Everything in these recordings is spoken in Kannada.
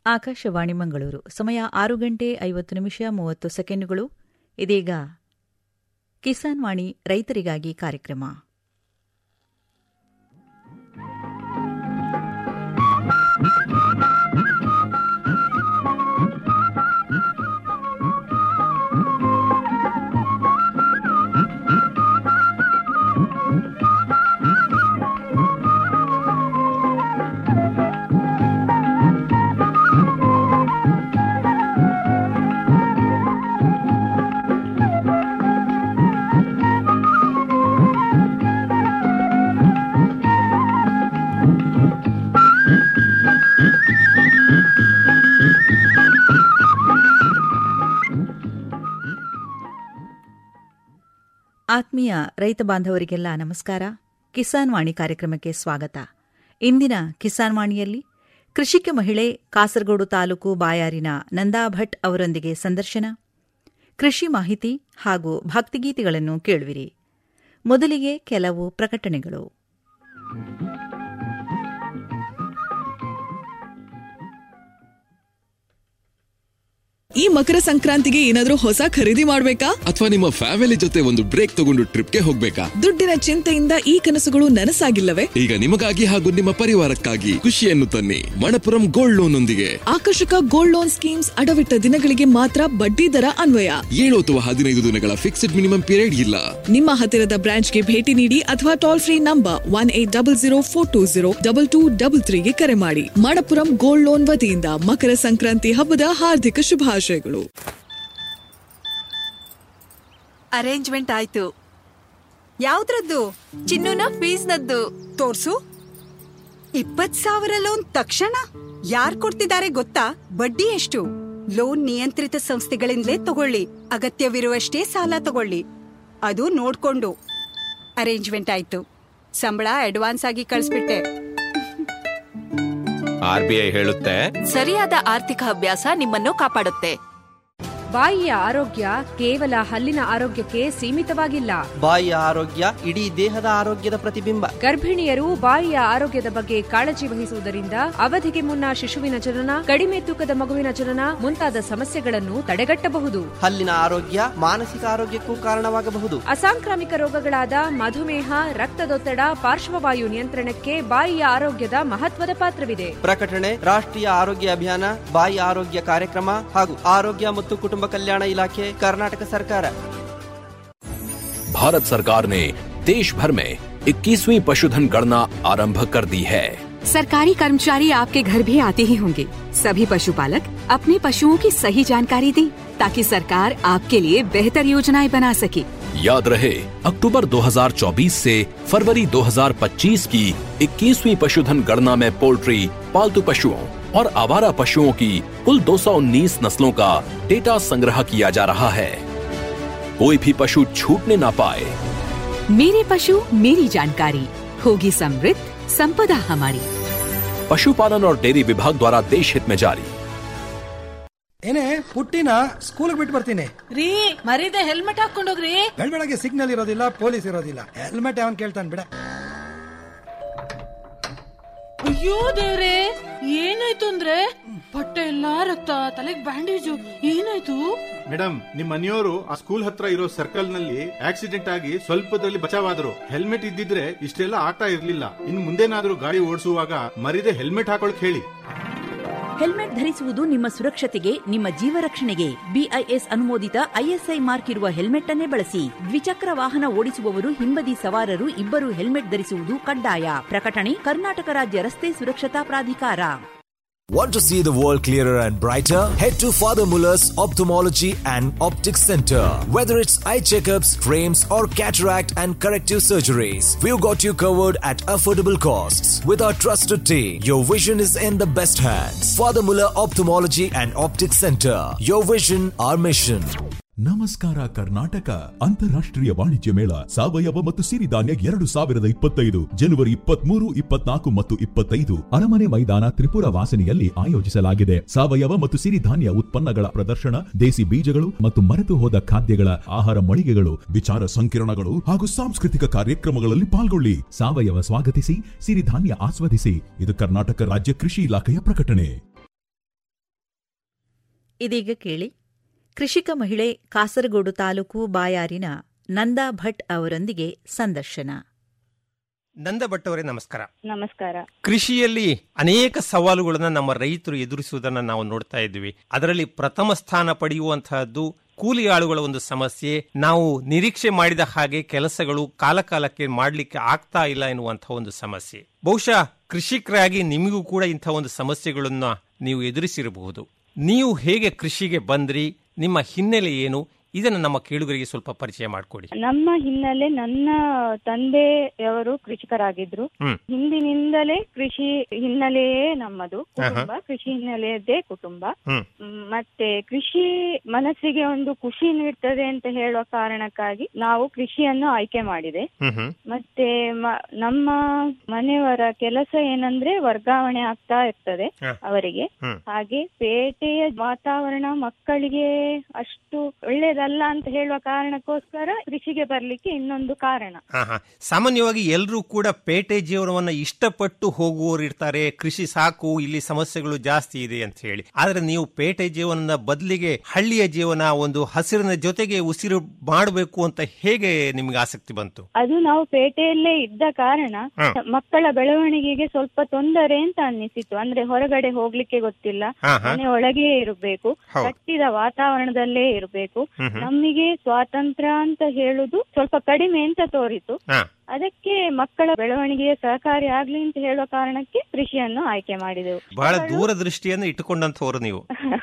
ಆಕಾಶವಾಣಿ ಮಂಗಳೂರು ಸಮಯ ಆರು ಗಂಟೆ ಐವತ್ತು ನಿಮಿಷ ಮೂವತ್ತು ಸೆಕೆಂಡುಗಳು ಇದೀಗ ಕಿಸಾನ್ ವಾಣಿ ರೈತರಿಗಾಗಿ ಕಾರ್ಯಕ್ರಮ ಆತ್ಮೀಯ ರೈತ ಬಾಂಧವರಿಗೆಲ್ಲ ನಮಸ್ಕಾರ ಕಿಸಾನ್ ವಾಣಿ ಕಾರ್ಯಕ್ರಮಕ್ಕೆ ಸ್ವಾಗತ ಇಂದಿನ ಕಿಸಾನ್ ವಾಣಿಯಲ್ಲಿ ಕೃಷಿಕ ಮಹಿಳೆ ಕಾಸರಗೋಡು ತಾಲೂಕು ಬಾಯಾರಿನ ನಂದಾ ಭಟ್ ಅವರೊಂದಿಗೆ ಸಂದರ್ಶನ ಕೃಷಿ ಮಾಹಿತಿ ಹಾಗೂ ಭಕ್ತಿಗೀತೆಗಳನ್ನು ಕೇಳುವಿರಿ ಮೊದಲಿಗೆ ಕೆಲವು ಪ್ರಕಟಣೆಗಳು ಈ ಮಕರ ಸಂಕ್ರಾಂತಿಗೆ ಏನಾದ್ರೂ ಹೊಸ ಖರೀದಿ ಮಾಡ್ಬೇಕಾ ಅಥವಾ ನಿಮ್ಮ ಫ್ಯಾಮಿಲಿ ಜೊತೆ ಒಂದು ಬ್ರೇಕ್ ತಗೊಂಡು ಟ್ರಿಪ್ಗೆ ಹೋಗ್ಬೇಕಾ ದುಡ್ಡಿನ ಚಿಂತೆಯಿಂದ ಈ ಕನಸುಗಳು ನನಸಾಗಿಲ್ಲವೇ ಈಗ ನಿಮಗಾಗಿ ಹಾಗೂ ನಿಮ್ಮ ಪರಿವಾರಕ್ಕಾಗಿ ಖುಷಿಯನ್ನು ತನ್ನಿ ಮಣಪುರಂ ಗೋಲ್ಡ್ ಲೋನ್ ಒಂದಿಗೆ ಆಕರ್ಷಕ ಗೋಲ್ಡ್ ಲೋನ್ ಸ್ಕೀಮ್ಸ್ ಅಡವಿಟ್ಟ ದಿನಗಳಿಗೆ ಮಾತ್ರ ಬಡ್ಡಿ ದರ ಅನ್ವಯ ಏಳು ಅಥವಾ ಹದಿನೈದು ದಿನಗಳ ಫಿಕ್ಸ್ಡ್ ಮಿನಿಮಮ್ ಪೀರಿಯಡ್ ಇಲ್ಲ ನಿಮ್ಮ ಹತ್ತಿರದ ಬ್ರಾಂಚ್ಗೆ ಭೇಟಿ ನೀಡಿ ಅಥವಾ toll free number one eight double zero four two zero double two double ತ್ರೀಗೆ ಕರೆ ಮಾಡಿ ಮಣಪುರಂ ಗೋಲ್ಡ್ ಲೋನ್ ವತಿಯಿಂದ ಮಕರ ಸಂಕ್ರಾಂತಿ ಹಬ್ಬದ ಹಾರ್ದಿಕ ಶುಭಾಶಯಗಳು ಅರೇಂಜ್ಮೆಂಟ್ ಆಯ್ತು ಯಾವ್ದ್ರದ್ದು ಚಿನ್ನುನ ಫೀಸ್ನದ್ದು ತೋರ್ಸು ಇಪ್ಪತ್ ಸಾವಿರ ಲೋನ್ ತಕ್ಷಣ ಯಾರ್ ಕೊಡ್ತಿದ್ದಾರೆ ಗೊತ್ತಾ ಬಡ್ಡಿ ಎಷ್ಟು ಲೋನ್ ನಿಯಂತ್ರಿತ ಸಂಸ್ಥೆಗಳಿಂದಲೇ ತಗೊಳ್ಳಿ ಅಗತ್ಯವಿರುವಷ್ಟೇ ಸಾಲ ತಗೊಳ್ಳಿ ಅದು ನೋಡ್ಕೊಂಡು ಅರೇಂಜ್ಮೆಂಟ್ ಆಯ್ತು ಸಂಬಳ ಅಡ್ವಾನ್ಸ್ ಆಗಿ ಕಳಿಸ್ಬಿಟ್ಟೆ ಆರ್ ಬಿ ಐ ಹೇಳುತ್ತೆ ಸರಿಯಾದ ಆರ್ಥಿಕ ಅಭ್ಯಾಸ ನಿಮ್ಮನ್ನು ಕಾಪಾಡುತ್ತೆ ಬಾಯಿಯ ಆರೋಗ್ಯ ಕೇವಲ ಹಲ್ಲಿನ ಆರೋಗ್ಯಕ್ಕೆ ಸೀಮಿತವಾಗಿಲ್ಲ ಬಾಯಿಯ ಆರೋಗ್ಯ ಇಡೀ ದೇಹದ ಆರೋಗ್ಯದ ಪ್ರತಿಬಿಂಬ ಗರ್ಭಿಣಿಯರು ಬಾಯಿಯ ಆರೋಗ್ಯದ ಬಗ್ಗೆ ಕಾಳಜಿ ವಹಿಸುವುದರಿಂದ ಅವಧಿಗೆ ಮುನ್ನ ಶಿಶುವಿನ ಜನನ ಕಡಿಮೆ ತೂಕದ ಮಗುವಿನ ಜನನ ಮುಂತಾದ ಸಮಸ್ಯೆಗಳನ್ನು ತಡೆಗಟ್ಟಬಹುದು ಹಲ್ಲಿನ ಆರೋಗ್ಯ ಮಾನಸಿಕ ಆರೋಗ್ಯಕ್ಕೂ ಕಾರಣವಾಗಬಹುದು ಅಸಾಂಕ್ರಾಮಿಕ ರೋಗಗಳಾದ ಮಧುಮೇಹ ರಕ್ತದೊತ್ತಡ ಪಾರ್ಶ್ವವಾಯು ನಿಯಂತ್ರಣಕ್ಕೆ ಬಾಯಿಯ ಆರೋಗ್ಯದ ಮಹತ್ವದ ಪಾತ್ರವಿದೆ ಪ್ರಕಟಣೆ ರಾಷ್ಟ್ರೀಯ ಆರೋಗ್ಯ ಅಭಿಯಾನ ಬಾಯಿ ಆರೋಗ್ಯ ಕಾರ್ಯಕ್ರಮ ಹಾಗೂ ಆರೋಗ್ಯ ಮತ್ತು ಕುಟುಂಬ ಕಲ್ಯಾಣ ಇಲಾಖೆ ಕರ್ನಾಟಕ ಸರ್ಕಾರ भारत सरकार ने देश भर में 21वीं पशुधन गणना आरंभ कर दी है सरकारी कर्मचारी आपके घर भी आते ही होंगे सभी पशुपालक अपने पशुओं की सही जानकारी दें ताकि सरकार आपके लिए बेहतर योजनाएं बना सके याद रहे अक्टूबर 2024 से फरवरी 2025 की 21वीं पशुधन गणना में पोल्ट्री पालतू पशुओं और आवारा पशुओं की कुल 219 नस्लों का डेटा संग्रह किया जा रहा है कोई भी पशु छूटने ना पाए मेरे पशु मेरी जानकारी होगी समृद्ध संपदा हमारी पशुपालन और डेयरी विभाग द्वारा देश हित में जारी ಏನೇ ಪುಟ್ಟಿನ ಸ್ಕೂಲ್ಗೆ ಬಿಟ್ಟು ಬರ್ತೀನಿ ರೀ ಮರೀದೆ ಹೆಲ್ಮೆಟ್ ಹಾಕೊಂಡೋಗ್ರಿ ಬೆಳಗ್ಗೆ ಸಿಗ್ನಲ್ ಇರೋದಿಲ್ಲ ಪೊಲೀಸ್ ಇರೋದಿಲ್ಲ ಹೆಲ್ಮೆಟ್ ಯಾವನ್ ಕೇಳ್ತಾನೆ ಬಿಡ ಅಯ್ಯೋ ದೇವ್ರೆ ಏನಾಯ್ತು ಅಂದ್ರೆ ಬಟ್ಟೆ ಎಲ್ಲಾ ರಕ್ತ ತಲೆಗ್ ಬ್ಯಾಂಡೇಜು ಏನಾಯ್ತು ಮೇಡಮ್ ನಿಮ್ ಮನೆಯವರು ಆ ಸ್ಕೂಲ್ ಹತ್ರ ಇರೋ ಸರ್ಕಲ್ ನಲ್ಲಿ ಆಕ್ಸಿಡೆಂಟ್ ಆಗಿ ಸ್ವಲ್ಪದಲ್ಲಿ ಬಚಾವಾದ್ರು ಹೆಲ್ಮೆಟ್ ಇದ್ದಿದ್ರೆ ಇಷ್ಟೆಲ್ಲ ಆಗ್ತಾ ಇರ್ಲಿಲ್ಲ ಇನ್ ಮುಂದೇನಾದ್ರೂ ಗಾಡಿ ಓಡಿಸುವಾಗ ಮರಿದೆ ಹೆಲ್ಮೆಟ್ ಹಾಕೊಳಕ್ ಹೇಳಿ ಹೆಲ್ಮೆಟ್ ಧರಿಸುವುದು ನಿಮ್ಮ ಸುರಕ್ಷತೆಗೆ ನಿಮ್ಮ ಜೀವ ರಕ್ಷಣೆಗೆ ಬಿಐಎಸ್ ಅನುಮೋದಿತ ಐಎಸ್ಐ ಮಾರ್ಕ್ ಇರುವ ಹೆಲ್ಮೆಟ್ ಅನ್ನೇ ಬಳಸಿ ದ್ವಿಚಕ್ರ ವಾಹನ ಓಡಿಸುವವರು ಹಿಂಬದಿ ಸವಾರರು ಇಬ್ಬರು ಹೆಲ್ಮೆಟ್ ಧರಿಸುವುದು ಕಡ್ಡಾಯ ಪ್ರಕಟಣೆ ಕರ್ನಾಟಕ ರಾಜ್ಯ ರಸ್ತೆ ಸುರಕ್ಷತಾ ಪ್ರಾಧಿಕಾರ Want to see the world clearer and brighter? Head to Father Muller's Ophthalmology and Optics Center. Whether it's eye checkups, frames, or cataract and corrective surgeries, we've got you covered at affordable costs. With our trusted team, your vision is in the best hands. Father Muller Ophthalmology and Optics Center. Your vision, our mission. ನಮಸ್ಕಾರ ಕರ್ನಾಟಕ ಅಂತಾರಾಷ್ಟ್ರೀಯ ವಾಣಿಜ್ಯ ಮೇಳ ಸಾವಯವ ಮತ್ತು ಸಿರಿಧಾನ್ಯ ಎರಡು ಸಾವಿರದ ಇಪ್ಪತ್ತೈದು ಜನವರಿ ಇಪ್ಪತ್ಮೂರು ಇಪ್ಪತ್ನಾಲ್ಕು ಮತ್ತು ಇಪ್ಪತ್ತೈದು ಅರಮನೆ ಮೈದಾನ ತ್ರಿಪುರ ವಾಸನೆಯಲ್ಲಿ ಆಯೋಜಿಸಲಾಗಿದೆ ಸಾವಯವ ಮತ್ತು ಸಿರಿಧಾನ್ಯ ಉತ್ಪನ್ನಗಳ ಪ್ರದರ್ಶನ ದೇಸಿ ಬೀಜಗಳು ಮತ್ತು ಮರೆತು ಹೋದ ಖಾದ್ಯಗಳ ಆಹಾರ ಮಳಿಗೆಗಳು ವಿಚಾರ ಸಂಕಿರಣಗಳು ಹಾಗೂ ಸಾಂಸ್ಕೃತಿಕ ಕಾರ್ಯಕ್ರಮಗಳಲ್ಲಿ ಪಾಲ್ಗೊಳ್ಳಿ ಸಾವಯವ ಸ್ವಾಗತಿಸಿ ಸಿರಿಧಾನ್ಯ ಆಸ್ವಾದಿಸಿ ಇದು ಕರ್ನಾಟಕ ರಾಜ್ಯ ಕೃಷಿ ಇಲಾಖೆಯ ಪ್ರಕಟಣೆ ಇದೀಗ ಕೇಳಿ ಕೃಷಿಕ ಮಹಿಳೆ ಕಾಸರಗೋಡು ತಾಲೂಕು ಬಾಯಾರಿನ ನಂದಾ ಭಟ್ ಅವರೊಂದಿಗೆ ಸಂದರ್ಶನ ನಂದ ಭಟ್ ಅವರೇ ನಮಸ್ಕಾರ ನಮಸ್ಕಾರ ಕೃಷಿಯಲ್ಲಿ ಅನೇಕ ಸವಾಲುಗಳನ್ನ ನಮ್ಮ ರೈತರು ಎದುರಿಸುವುದನ್ನ ನಾವು ನೋಡ್ತಾ ಇದ್ವಿ ಅದರಲ್ಲಿ ಪ್ರಥಮ ಸ್ಥಾನ ಪಡೆಯುವಂತಹದ್ದು ಕೂಲಿ ಆಳುಗಳ ಒಂದು ಸಮಸ್ಯೆ ನಾವು ನಿರೀಕ್ಷೆ ಮಾಡಿದ ಹಾಗೆ ಕೆಲಸಗಳು ಕಾಲಕಾಲಕ್ಕೆ ಮಾಡಲಿಕ್ಕೆ ಆಗ್ತಾ ಇಲ್ಲ ಎನ್ನುವಂತಹ ಒಂದು ಸಮಸ್ಯೆ ಬಹುಶಃ ಕೃಷಿಕರಾಗಿ ನಿಮಗೂ ಕೂಡ ಇಂಥ ಒಂದು ಸಮಸ್ಯೆಗಳನ್ನ ನೀವು ಎದುರಿಸಿರಬಹುದು ನೀವು ಹೇಗೆ ಕೃಷಿಗೆ ಬಂದ್ರಿ ನಿಮ್ಮ ಹಿನ್ನೆಲೆ ಏನು ಇದನ್ನು ನಮ್ಮ ಕೇಳುಗರಿಗೆ ಸ್ವಲ್ಪ ಪರಿಚಯ ಮಾಡಿಕೊಡಿ ನಮ್ಮ ಹಿನ್ನೆಲೆ ನನ್ನ ತಂದೆಯವರು ಕೃಷಿಕರಾಗಿದ್ರು ಹ್ಮ್. ಹಿಂದಿನಿಂದಲೇ ಕೃಷಿ ಹಿನ್ನೆಲೆಯೇ ನಮ್ಮದು ಆಹಾ. ಕುಟುಂಬ ಕೃಷಿ ಹಿನ್ನೆಲೆಯದ್ದೇ ಕುಟುಂಬ ಹ್ಮ್ ಮ್, ಮತ್ತೆ ಕೃಷಿ ಮನಸ್ಸಿಗೆ ಒಂದು ಖುಷಿ ನೀಡ್ತದೆ ಅಂತ ಹೇಳುವ ಕಾರಣಕ್ಕಾಗಿ ನಾವು ಕೃಷಿಯನ್ನು ಆಯ್ಕೆ ಮಾಡಿದೆ ಹ್ಮ್ ಹ್ಮ್ ಮತ್ತೆ ಮ- ನಮ್ಮ ಮನೆಯವರ ಕೆಲಸ ಏನಂದ್ರೆ ವರ್ಗಾವಣೆ ಆಗ್ತಾ ಇರ್ತದೆ ಹ. ಅವರಿಗೆ ಹ್ಮ್. ಹಾಗೆ ಪೇಟೆಯ ವಾತಾವರಣ ಮಕ್ಕಳಿಗೆ ಅಷ್ಟು ಒಳ್ಳೇದಲ್ಲ ಅಂತ ಹೇಳುವ ಕಾರಣಕ್ಕೋಸ್ಕರ ಕೃಷಿಗೆ ಬರ್ಲಿಕ್ಕೆ ಇನ್ನೊಂದು ಕಾರಣ ಹಾ ಹಾ ಸಾಮಾನ್ಯವಾಗಿ ಎಲ್ಲರೂ ಕೂಡ ಪೇಟೆ ಜೀವನವನ್ನ ಇಷ್ಟಪಟ್ಟು ಹೋಗುವವರು ಇರ್ತಾರೆ ಕೃಷಿ ಸಾಕು ಇಲ್ಲಿ ಸಮಸ್ಯೆಗಳು ಜಾಸ್ತಿ ಇದೆ ಅಂತ ಹೇಳಿ ಆದ್ರೆ ನೀವು ಪೇಟೆ ಜೀವನದ ಬದಲಿಗೆ ಹಳ್ಳಿಯ ಜೀವನ ಒಂದು ಹಸಿರಿನ ಜೊತೆಗೆ ಉಸಿರು ಮಾಡಬೇಕು ಅಂತ ಹೇಗೆ ನಿಮ್ಗೆ ಆಸಕ್ತಿ ಬಂತು ಅದು ನಾವು ಪೇಟೆಯಲ್ಲೇ ಇದ್ದ ಕಾರಣ ಹ. ಮಕ್ಕಳ ಬೆಳವಣಿಗೆಗೆ ಸ್ವಲ್ಪ ತೊಂದರೆ ಅಂತ ಅನ್ನಿಸಿತು ಅಂದ್ರೆ ಹೊರಗಡೆ ಹೋಗ್ಲಿಕ್ಕೆ ಗೊತ್ತಿಲ್ಲ ಹ, ಹ. ಮನೆ ಒಳಗೆ ಇರಬೇಕು ಹೌದು. ಕಟ್ಟಿದ ವಾತಾವರಣದಲ್ಲೇ ಇರಬೇಕು ಹ್ಮ್ ಹ್ಮ್. ನಮಗೆ ಸ್ವಾತಂತ್ರ್ಯ ಅಂತ ಹೇಳುದು ಸ್ವಲ್ಪ ಕಡಿಮೆ ಅಂತ ತೋರಿತು ಹಾ ಅದಕ್ಕೆ ಮಕ್ಕಳ ಬೆಳವಣಿಗೆಗೆ ಸಹಕಾರಿ ಆಗ್ಲಿ ಅಂತ ಹೇಳುವ ಕಾರಣಕ್ಕೆ ಕೃಷಿಯನ್ನು ಆಯ್ಕೆ ಮಾಡಿದೆವು ಬಹಳ ದೂರದೃಷ್ಟಿಯನ್ನು ಇಟ್ಟುಕೊಂಡಂತವರು ನೀವು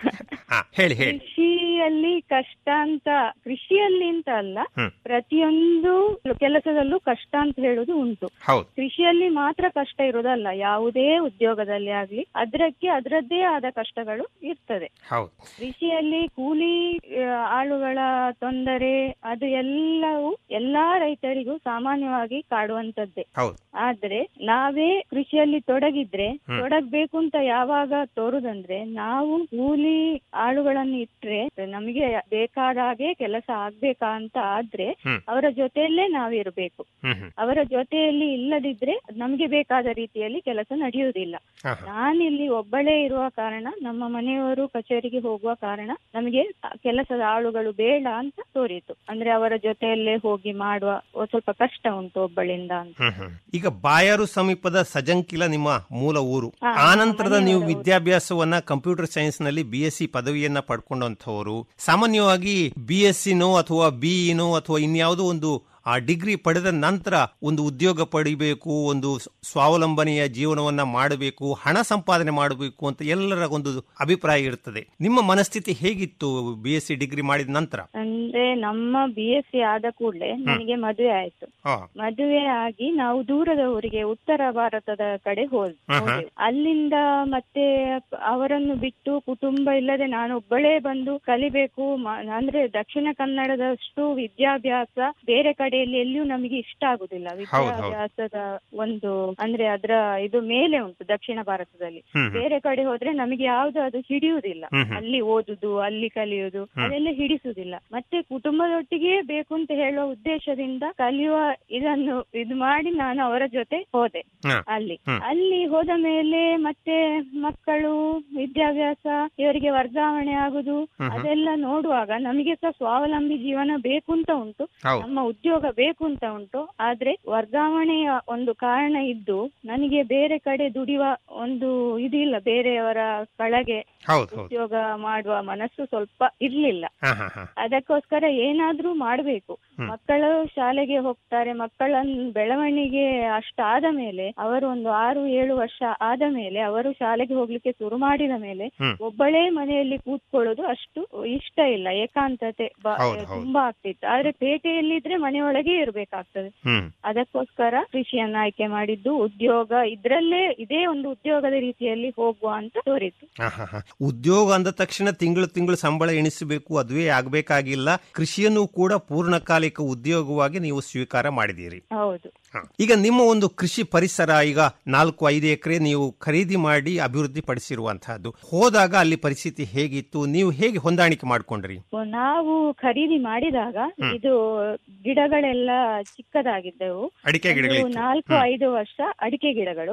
ಹಾ ಹೇಳಿ ಹೇಳಿ ಕೃಷಿಯಲ್ಲಿ ಕಷ್ಟ ಅಂತ ಕೃಷಿಯಲ್ಲಿ ಅಂತ ಅಲ್ಲ ಹ್ಮ್. ಪ್ರತಿಯೊಂದು ಕೆಲಸದಲ್ಲೂ ಕಷ್ಟ ಅಂತ ಹೇಳುದು ಉಂಟು ಹೌದು ಕೃಷಿಯಲ್ಲಿ ಮಾತ್ರ ಕಷ್ಟ ಇರುವುದಲ್ಲ ಯಾವುದೇ ಉದ್ಯೋಗದಲ್ಲಿ ಆಗ್ಲಿ ಅದಕ್ಕೆ ಅದರದ್ದೇ ಆದ ಕಷ್ಟಗಳು ಇರ್ತದೆ ಹೌದು ಕೃಷಿಯಲ್ಲಿ ಕೂಲಿ ಆ, ಆಳುಗಳ ತೊಂದರೆ ಅದು ಎಲ್ಲವೂ ಎಲ್ಲಾ ರೈತರಿಗೂ ಸಾಮಾನ್ಯವಾಗಿ ಕಾಡುವಂತದ್ದೇ ಹೌದು ಆದ್ರೆ ನಾವೇ ಕೃಷಿಯಲ್ಲಿ ತೊಡಗಿದ್ರೆ ಹ್ಮ್. ತೊಡಗ್ಬೇಕು ಅಂತ ಯಾವಾಗ ತೋರುದಂದ್ರೆ ನಾವು ಕೂಲಿ ಆಳುಗಳನ್ನು ಇಟ್ರೆ ನಮಗೆ ಬೇಕಾದ ಹಾಗೆ ಕೆಲಸ ಆಗ್ಬೇಕಾ ಅಂತ ಆದ್ರೆ ಹ್ಮ್. ಅವರ ಜೊತೆಯಲ್ಲೇ ನಾವಿರ್ಬೇಕು ಹ್ಮ್ ಹ್ಮ್ ಅವರ ಜೊತೆಯಲ್ಲಿ ಇಲ್ಲದಿದ್ರೆ ನಮಗೆ ಬೇಕಾದ ರೀತಿಯಲ್ಲಿ ಕೆಲಸ ನಡೆಯುವುದಿಲ್ಲ ಹಾ, ಹಾ. ನಾನಿಲ್ಲಿ ಒಬ್ಬಳೇ ಇರುವ ಕಾರಣ ನಮ್ಮ ಮನೆಯವರು ಕಚೇರಿಗೆ ಹೋಗುವ ಕಾರಣ ನಮಗೆ ಕೆಲಸದ ಆಳುಗಳು ಬೇಡ ಅಂತ ತೋರಿತು ಅಂದ್ರೆ ಅವರ ಜೊತೆಯಲ್ಲೇ ಹೋಗಿ ಮಾಡುವ ಒಂದ್ ಸ್ವಲ್ಪ ಕಷ್ಟ ಉಂಟು ಒಬ್ಬಳಿಂದ ಅಂತ ಹ್ಮ್ ಹ್ಮ್. ಈಗ ಬಾಯಾರು ಸಮೀಪದ ಸಜಂಕಿಲ ನಿಮ್ಮ ಮೂಲ ಊರು ಹಾ, ಆ ನಂತರದ ನಮ್ಮ ನೀವು ಮನೆಯವರ ಊರು. ವಿದ್ಯಾಭ್ಯಾಸವನ್ನ ಕಂಪ್ಯೂಟರ್ ಸೈನ್ಸ್ ನಲ್ಲಿ ಬಿ ಎಸ್ ಸಿ ಪದವಿಯನ್ನ ಪಡ್ಕೊಂಡಂತವರು ಸಾಮಾನ್ಯವಾಗಿ ಬಿ ಎಸ್ ಸಿನೋ ಅಥವಾ ಬಿಇನೋ ಅಥವಾ ಇನ್ಯಾವುದೋ ಒಂದು ಆ ಡಿಗ್ರಿ ಪಡೆದ ನಂತರ ಒಂದು ಉದ್ಯೋಗ ಪಡಿಬೇಕು ಒಂದು ಸ್- ಸ್ವಾವಲಂಬನೆಯ ಜೀವನವನ್ನ ಮಾಡಬೇಕು ಹಣ ಸಂಪಾದನೆ ಮಾಡಬೇಕು ಅಂತ ಎಲ್ಲರ ಒಂದು ಅಭಿಪ್ರಾಯ ಇರ್ತದೆ ನಿಮ್ಮ ಮನಸ್ಥಿತಿ ಹೇಗಿತ್ತು ಬಿ ಎಸ್ ಸಿ ಡಿಗ್ರಿ ಮಾಡಿದ ನಂತರ ಅಂದ್ರೆ ನಮ್ಮ ಬಿ ಎಸ್ ಸಿ ಆದ ಕೂಡಲೇ ನನಗೆ ಮದುವೆ ಆಯ್ತು ಹಾ ಮದುವೆ ಆಗಿ ನಾವು ದೂರದ ಊರಿಗೆ ಉತ್ತರ ಭಾರತದ ಕಡೆ ಹೋದ್ ಹಾ, ಹಾ. ಹೋದೆವು. ಅಲ್ಲಿಂದ ಮತ್ತೆ ಅವರನ್ನು ಬಿಟ್ಟು ಕುಟುಂಬ ಇಲ್ಲದೆ ನಾನು ಒಬ್ಬಳೇ ಬಂದು ಕಲಿಬೇಕು ಮ- ಅಂದ್ರೆ ದಕ್ಷಿಣ ಕನ್ನಡದಷ್ಟು ವಿದ್ಯಾಭ್ಯಾಸ ಬೇರೆ ಕಡೆಯಲ್ಲಿ ಎಲ್ಲಿಯೂ ನಮಗೆ ಇಷ್ಟ ಆಗುದಿಲ್ಲ ಹೌದು, ಹೌದು. ವಿದ್ಯಾಭ್ಯಾಸದ ಒಂದು ಅಂದ್ರೆ ಅದರ ಇದು ಮೇಲೆ ಉಂಟು ದಕ್ಷಿಣ ಭಾರತದಲ್ಲಿ ಹ್ಮ್, ಹ್ಮ್. ಬೇರೆ ಕಡೆ ಹೋದ್ರೆ ನಮಗೆ ಯಾವ್ದು ಅದು ಹಿಡಿಯುವುದಿಲ್ಲ ಹ್ಮ್, ಹ್ಮ್. ಅಲ್ಲಿ ಓದುದು ಅಲ್ಲಿ ಕಲಿಯುವುದು ಹ್ಮ್. ಅದೆಲ್ಲ ಹಿಡಿಸುವುದಿಲ್ಲ ಮತ್ತೆ ಕುಟುಂಬದೊಟ್ಟಿಗೆ ಬೇಕು ಅಂತ ಹೇಳುವ ಉದ್ದೇಶದಿಂದ ಕಲಿಯುವ ಇದನ್ನು ಇದು ಮಾಡಿ ನಾನು ಅವರ ಜೊತೆ ಹೋದೆ ಹಾ. ಅಲ್ಲಿ ಹ್ಮ್. ಅಲ್ಲಿ ಹೋದ ಮೇಲೆ ಮತ್ತೆ ಮಕ್ಕಳು ವಿದ್ಯಾಭ್ಯಾಸ ಇವರಿಗೆ ವರ್ಗಾವಣೆ ಆಗುದು ಹ್ಮ್ ಹ್ಮ್. ಅದೆಲ್ಲ ನೋಡುವಾಗ ನಮಗೆ ಸಹ ಸ್ವಾವಲಂಬಿ ಜೀವನ ಬೇಕು ಅಂತ ಉಂಟು ಹೌದು. ನಮ್ಮ ಉದ್ಯೋಗ ಬೇಕು ಅಂತ ಉಂಟು ಆದ್ರೆ ವರ್ಗಾವಣೆಯ ಒಂದು ಕಾರಣ ಇದ್ದು ನನಗೆ ಬೇರೆ ಕಡೆ ದುಡಿಯುವ ಒಂದು ಇದಿಲ್ಲ ಬೇರೆಯವರ ಕೆಳಗೆ ಹೌದು ಹೌದು ಉದ್ಯೋಗ ಮಾಡುವ ಮನಸ್ಸು ಸ್ವಲ್ಪ ಇರ್ಲಿಲ್ಲ ಹಾ ಹಾ ಹಾ ಅದಕ್ಕೋಸ್ಕರ ಏನಾದ್ರೂ ಮಾಡ್ಬೇಕು ಹ್ಮ್. ಮಕ್ಕಳು ಶಾಲೆಗೆ ಹೋಗ್ತಾರೆ ಮಕ್ಕಳ ಬೆಳವಣಿಗೆ ಅಷ್ಟಾದ ಮೇಲೆ ಅವರು ಒಂದು ಆರು ಏಳು ವರ್ಷ ಆದ ಮೇಲೆ ಅವರು ಶಾಲೆಗೆ ಹೋಗ್ಲಿಕ್ಕೆ ಶುರು ಮಾಡಿದ ಮೇಲೆ ಹ್ಮ್. ಒಬ್ಬಳೇ ಮನೆಯಲ್ಲಿ ಕೂತ್ಕೊಳ್ಳೋದು ಅಷ್ಟು ಇಷ್ಟ ಇಲ್ಲ ಏಕಾಂತತೆ ಬ- ಹೌದು, ಹೌದು. ತುಂಬಾ ಆಗ್ತಿತ್ತು ಆದ್ರೆ ಪೇಟೆಯಲ್ಲಿದ್ರೆ ಮನೆಯೊಳಗೆ ಇರ್ಬೇಕಾಗ್ತದೆ ಹ್ಮ್ ಅದಕ್ಕೋಸ್ಕರ ಕೃಷಿಯನ್ನ ಆಯ್ಕೆ ಮಾಡಿದ್ದು ಉದ್ಯೋಗ ಇದ್ರಲ್ಲೇ ಇದೇ ಒಂದು ಉದ್ಯೋಗದ ರೀತಿಯಲ್ಲಿ ಹೋಗುವ ಅಂತ ತೋರಿತು ಆಹಾಹಾ. ಉದ್ಯೋಗ ಅಂದ ತಕ್ಷಣ ತಿಂಗಳು ತಿಂಗಳು ಸಂಬಳ ಎಣಿಸಬೇಕು ಅದುವೇ ಆಗ್ಬೇಕಾಗಿಲ್ಲ ಕೃಷಿಯನ್ನು ಕೂಡ ಪೂರ್ಣಕಾಲಿಕ ಉದ್ಯೋಗವಾಗಿ ನೀವು ಸ್ವೀಕಾರ ಮಾಡಿದ್ದೀರಿ ಹೌದು ಹ. ಈಗ ನಿಮ್ಮ ಒಂದು ಕೃಷಿ ಪರಿಸರ ಈಗ ನಾಲ್ಕು ಐದು ಎಕರೆ ನೀವು ಖರೀದಿ ಮಾಡಿ ಅಭಿವೃದ್ಧಿ ಪಡಿಸಿರುವಂತಹದ್ದು ಹೋದಾಗ ಅಲ್ಲಿ ಪರಿಸ್ಥಿತಿ ಹೇಗಿತ್ತು ನೀವು ಹೇಗೆ ಹೊಂದಾಣಿಕೆ ಮಾಡ್ಕೊಂಡ್ರಿ ನಾವು ಖರೀದಿ ಮಾಡಿದಾಗ ಹ್ಮ್. ಇದು ಗಿಡಗಳೆಲ್ಲ ಚಿಕ್ಕದಾಗಿದ್ದವು ಅಡಿಕೆ ಒಂದು ಗಿಡಗಳಿತ್ತು ನಾಲ್ಕು ಹ್ಮ್. ಐದು ವರ್ಷ ಅಡಿಕೆ ಗಿಡಗಳು ಹ್ಮ್.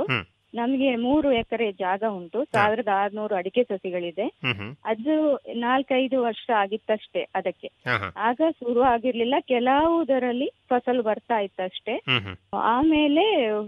ನಮಗೆ ಮೂರು ಎಕರೆ ಜಾಗ ಉಂಟು ಸಾವಿರದ ಆರ್ನೂರು ಅಡಿಕೆ ಸಸಿಗಳಿದೆ ಹ್ಮ್ ಹ್ಮ್ ಅದು ನಾಲ್ಕೈದು ವರ್ಷ ಆಗಿತ್ತಷ್ಟೇ ಅದಕ್ಕೆ ಹಾ, ಹಾ. ಆಗ ಶುರು ಆಗಿರ್ಲಿಲ್ಲ ಕೆಲವುದರಲ್ಲಿ ಫಸಲು ಬರ್ತಾ ಇತ್ತಷ್ಟೇ ಹ್ಮ್ ಹ್ಮ್ ಆಮೇಲೆ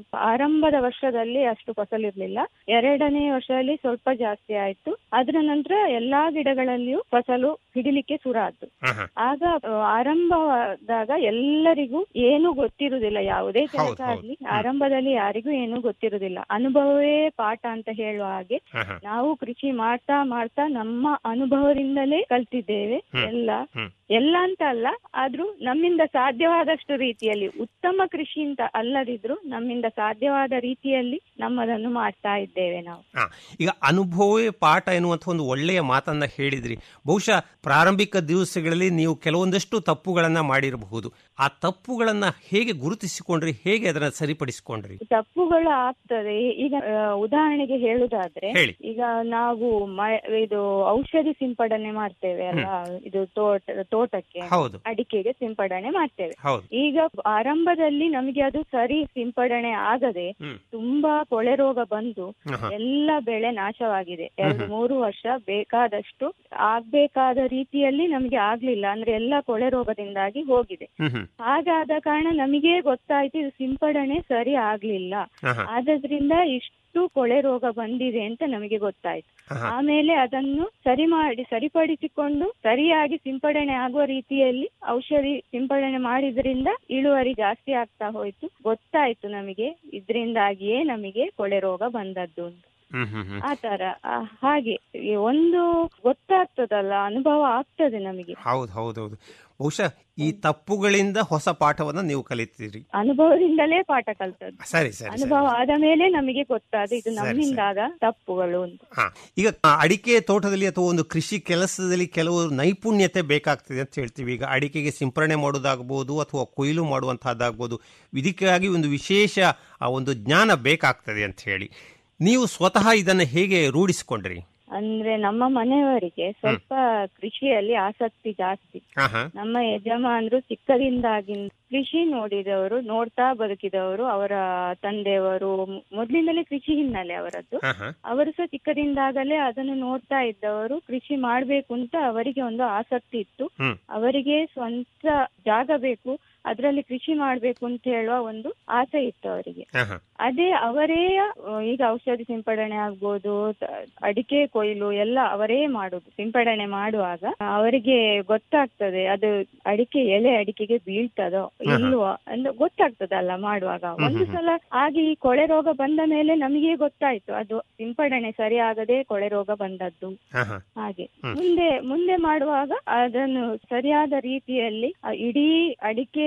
ಆರಂಭದ ವರ್ಷದಲ್ಲಿ ಅಷ್ಟು ಫಸಲು ಇರ್ಲಿಲ್ಲ ಎರಡನೇ ವರ್ಷದಲ್ಲಿ ಸ್ವಲ್ಪ ಜಾಸ್ತಿ ಆಯ್ತು ಅದರ ನಂತರ ಎಲ್ಲಾ ಗಿಡಗಳಲ್ಲಿಯೂ ಫಸಲು ಹಿಡಿಲಿಕ್ಕೆ ಶುರು ಆಯ್ತು ಹಾ, ಹಾ. ಆಗ ಆ, ಆರಂಭವಾದಾಗ ಎಲ್ಲರಿಗೂ ಏನು ಗೊತ್ತಿರುವುದಿಲ್ಲ ಯಾವುದೇ ಹೌದು, ಕೆಲಸ ಹೌದು. ಆಗ್ಲಿ ಆರಂಭದಲ್ಲಿ ಯಾರಿಗೂ ಏನು ಗೊತ್ತಿರುವುದಿಲ್ಲ ಅನುಭವವೇ ಪಾಠ ಅಂತ ಹೇಳುವ ಹಾಗೆ ಹಾ, ಹಾ. ನಾವು ಕೃಷಿ ಮಾಡ್ತಾ ಮಾಡ್ತಾ ನಮ್ಮ ಅನುಭವದಿಂದಲೇ ಕಲ್ತಿದ್ದೇವೆ ಹ್ಮ್. ಎಲ್ಲ ಹ್ಮ್. ಎಲ್ಲ ಅಂತ ಅಲ್ಲ ಆದ್ರೂ ನಮ್ಮಿಂದ ಸಾಧ್ಯವಾದಷ್ಟು ರೀತಿಯಲ್ಲಿ ಉತ್ತಮ ಕೃಷಿ ಅಂತ ಅಲ್ಲದಿದ್ರು ನಮ್ಮಿಂದ ಸಾಧ್ಯವಾದ ರೀತಿಯಲ್ಲಿ ನಮ್ಮದನ್ನು ಮಾಡ್ತಾ ಇದ್ದೇವೆ ನಾವು ಹಾ, ಈಗ ಅನುಭವವೇ ಪಾಠ ಎನ್ನುವಂಥ ಒಂದು ಒಳ್ಳೆಯ ಮಾತನ್ನ ಹೇಳಿದ್ರಿ ಬಹುಶಃ ಪ್ರಾರಂಭಿಕ ದಿವಸಗಳಲ್ಲಿ ನೀವು ಕೆಲವೊಂದಷ್ಟು ತಪ್ಪುಗಳನ್ನ ಮಾಡಿರಬಹುದು ಆ ತಪ್ಪುಗಳನ್ನ ಹೇಗೆ ಗುರುತಿಸಿಕೊಂಡ್ರಿ ಹೇಗೆ ಅದನ್ನ ಸರಿಪಡಿಸಿಕೊಂಡ್ರಿ ತಪ್ಪುಗಳು ಆಗ್ತದೆ ಈಗ ಆ, ಉದಾಹರಣೆಗೆ ಹೇಳುದಾದ್ರೆ ಹೇಳಿ. ಈಗ ನಾವು ಮ- ಇದು ಔಷಧಿ ಸಿಂಪಡಣೆ ಮಾಡ್ತೇವೆ ಅಲ್ಲ ಇದು ತೋಟ ತೋಟಕ್ಕೆ ಹೌದು. ಅಡಿಕೆಗೆ ಸಿಂಪಡಣೆ ಮಾಡ್ತೇವೆ ಹೌದು ಈಗ ಆರಂಭದಲ್ಲಿ ನಮಗೆ ಅದು ಸರಿ ಸಿಂಪಡಣೆ ಆಗದೆ ಹ್ಮ್. ತುಂಬಾ ಕೊಳೆ ರೋಗ ಬಂದು ಆಹಾ. ಎಲ್ಲ ಬೆಳೆ ನಾಶವಾಗಿದೆ ಎರಡು ಹ್ಮ್. ಮೂರು ವರ್ಷ ಬೇಕಾದಷ್ಟು ಆಗ್ಬೇಕಾದ ರೀತಿಯಲ್ಲಿ ನಮಗೆ ಆಗ್ಲಿಲ್ಲ ಅಂದ್ರೆ ಎಲ್ಲ ಕೊಳೆ ರೋಗದಿಂದಾಗಿ ಹೋಗಿದೆ ಹ್ಮ್ ಹ್ಮ್ ಹಾಗಾದ ಕಾರಣ ನಮಗೆ ಗೊತ್ತಾಯ್ತು ಇದು ಸಿಂಪಡಣೆ ಸರಿ ಆಗ್ಲಿಲ್ಲ ಆಹಾ. ಆದ್ರಿಂದ ಇಷ್ಟು ಕೊಳೆ ರೋಗ ಬಂದಿದೆ ಅಂತ ನಮಗೆ ಗೊತ್ತಾಯ್ತು ಆಹಾ. ಆಮೇಲೆ ಅದನ್ನು ಸರಿ ಮಾಡಿ ಸರಿಪಡಿಸಿಕೊಂಡು ಸರಿಯಾಗಿ ಸಿಂಪಡಣೆ ಆಗುವ ರೀತಿಯಲ್ಲಿ ಔಷಧಿ ಸಿಂಪಡಣೆ ಮಾಡಿದ್ರಿಂದ ಇಳುವರಿ ಜಾಸ್ತಿ ಆಗ್ತಾ ಹೋಯ್ತು ಗೊತ್ತಾಯ್ತು ನಮಗೆ ಇದ್ರಿಂದಾಗಿಯೇ ನಮಗೆ ಕೊಳೆ ರೋಗ ಬಂದದ್ದು ಅಂತ ಹ್ಮ್ ಹ್ಮ್ ಹ್ಮ್ ಆ ತರ ಆ, ಹಾಗೆ ಈ ಒಂದು ಗೊತ್ತಾಗ್ತದಲ್ಲ ಅನುಭವ ಆಗ್ತದೆ ನಮಗೆ ಹೌದು ಹೌದೌದು ಬಹುಶಃ ಈ ತಪ್ಪುಗಳಿಂದ ಹೊಸ ಪಾಠವನ್ನ ನೀವು ಕಲಿತೀರಿ ಅನುಭವದಿಂದಲೇ ಪಾಠ ಕಲ್ತದ್ದು ಸರಿ ಸರಿ ಸರಿ ಅನುಭವ ಆದ ಮೇಲೆ ನಮಗೆ ಗೊತ್ತಾದ ಇದು ಸರಿ, ನಮ್ಮಿಂದಾದ ತಪ್ಪುಗಳು ಅಂತ ಹಾ ಈಗ ಆ, ಅಡಿಕೆ ತೋಟದಲ್ಲಿ ಅಥವಾ ಒಂದು ಕೃಷಿ ಕೆಲಸದಲ್ಲಿ ಕೆಲವು ನೈಪುಣ್ಯತೆ ಬೇಕಾಗ್ತದೆ ಅಂತ ಹೇಳ್ತೀವಿ ಈಗ ಅಡಿಕೆಗೆ ಸಿಂಪರಣೆ ಮಾಡೋದಾಗಬಹುದು ಅಥವಾ ಕೊಯ್ಲು ಮಾಡುವಂತಹದ್ದಾಗಬಹುದು ಇದಕ್ಕಾಗಿ ಒಂದು ವಿಶೇಷ ಆ ಒಂದು ಜ್ಞಾನ ಬೇಕಾಗ್ತದೆ ಅಂತ ಹೇಳಿ ನೀವು ಸ್ವತಃ ಇದನ್ನು ಹೇಗೆ ರೂಢಿಸಿಕೊಂಡ್ರಿ ಅಂದ್ರೆ ನಮ್ಮ ಮನೆಯವರಿಗೆ ಸ್ವಲ್ಪ ಕೃಷಿಯಲ್ಲಿ ಆಸಕ್ತಿ ಜಾಸ್ತಿ ಹಾ ಹಾ ನಮ್ಮ ಯಜಮಾನರು ಚಿಕ್ಕದಿಂದಾಗಿ ಕೃಷಿ ನೋಡಿದವರು ನೋಡ್ತಾ ಬದುಕಿದವರು ಅವರ ತಂದೆಯವರು ಮೊ- ಮೊದ್ಲಿಂದಲೇ ಕೃಷಿ ಹಿನ್ನೆಲೆ ಅವರದ್ದು ಹಾ ಹಾ ಅವರು ಸಹ ಚಿಕ್ಕದಿಂದಾಗಲೇ ಅದನ್ನು ನೋಡ್ತಾ ಇದ್ದವರು ಕೃಷಿ ಮಾಡ್ಬೇಕು ಅಂತ ಅವರಿಗೆ ಒಂದು ಆಸಕ್ತಿ ಇತ್ತು ಹ್ಮ್ ಅವರಿಗೆ ಸ್ವಂತ ಜಾಗ ಬೇಕು ಅದರಲ್ಲಿ ಕೃಷಿ ಮಾಡ್ಬೇಕು ಅಂತ ಹೇಳುವ ಒಂದು ಆಸೆ ಇತ್ತು ಅವರಿಗೆ ಹಾ ಹಾ ಅದೇ ಅವರೇ ಆ, ಈಗ ಔಷಧಿ ಸಿಂಪಡಣೆ ಆಗ್ಬೋದು ತ- ಅಡಿಕೆ ಕೊಯ್ಲು ಎಲ್ಲ ಅವರೇ ಮಾಡುದು ಸಿಂಪಡಣೆ ಮಾಡುವಾಗ ಅವರಿಗೆ ಗೊತ್ತಾಗ್ತದೆ ಅದು ಅಡಿಕೆ ಎಲೆ ಅಡಿಕೆಗೆ ಬೀಳ್ತದೋ ಹಾ. ಇಲ್ವೋ ಅಂತ ಗೊತ್ತಾಗ್ತದಲ್ಲ ಮಾಡುವಾಗ ಹ್ಮ್ ಒಂದು ಹ್ಮ್. ಸಲ ಹಾಗೆ ಈ ಕೊಳೆ ರೋಗ ಬಂದ ಮೇಲೆ ನಮಗೆ ಗೊತ್ತಾಯ್ತು ಅದು ಸಿಂಪಡಣೆ ಸರಿ ಆಗದೆ ಕೊಳೆ ರೋಗ ಬಂದದ್ದು ಹಾ ಹಾ ಹಾಗೆ ಹ್ಮ್. ಮುಂದೆ ಮುಂದೆ ಮಾಡುವಾಗ ಅದನ್ನು ಸರಿಯಾದ ರೀತಿಯಲ್ಲಿ ಆ ಇಡೀ ಅಡಿಕೆಯ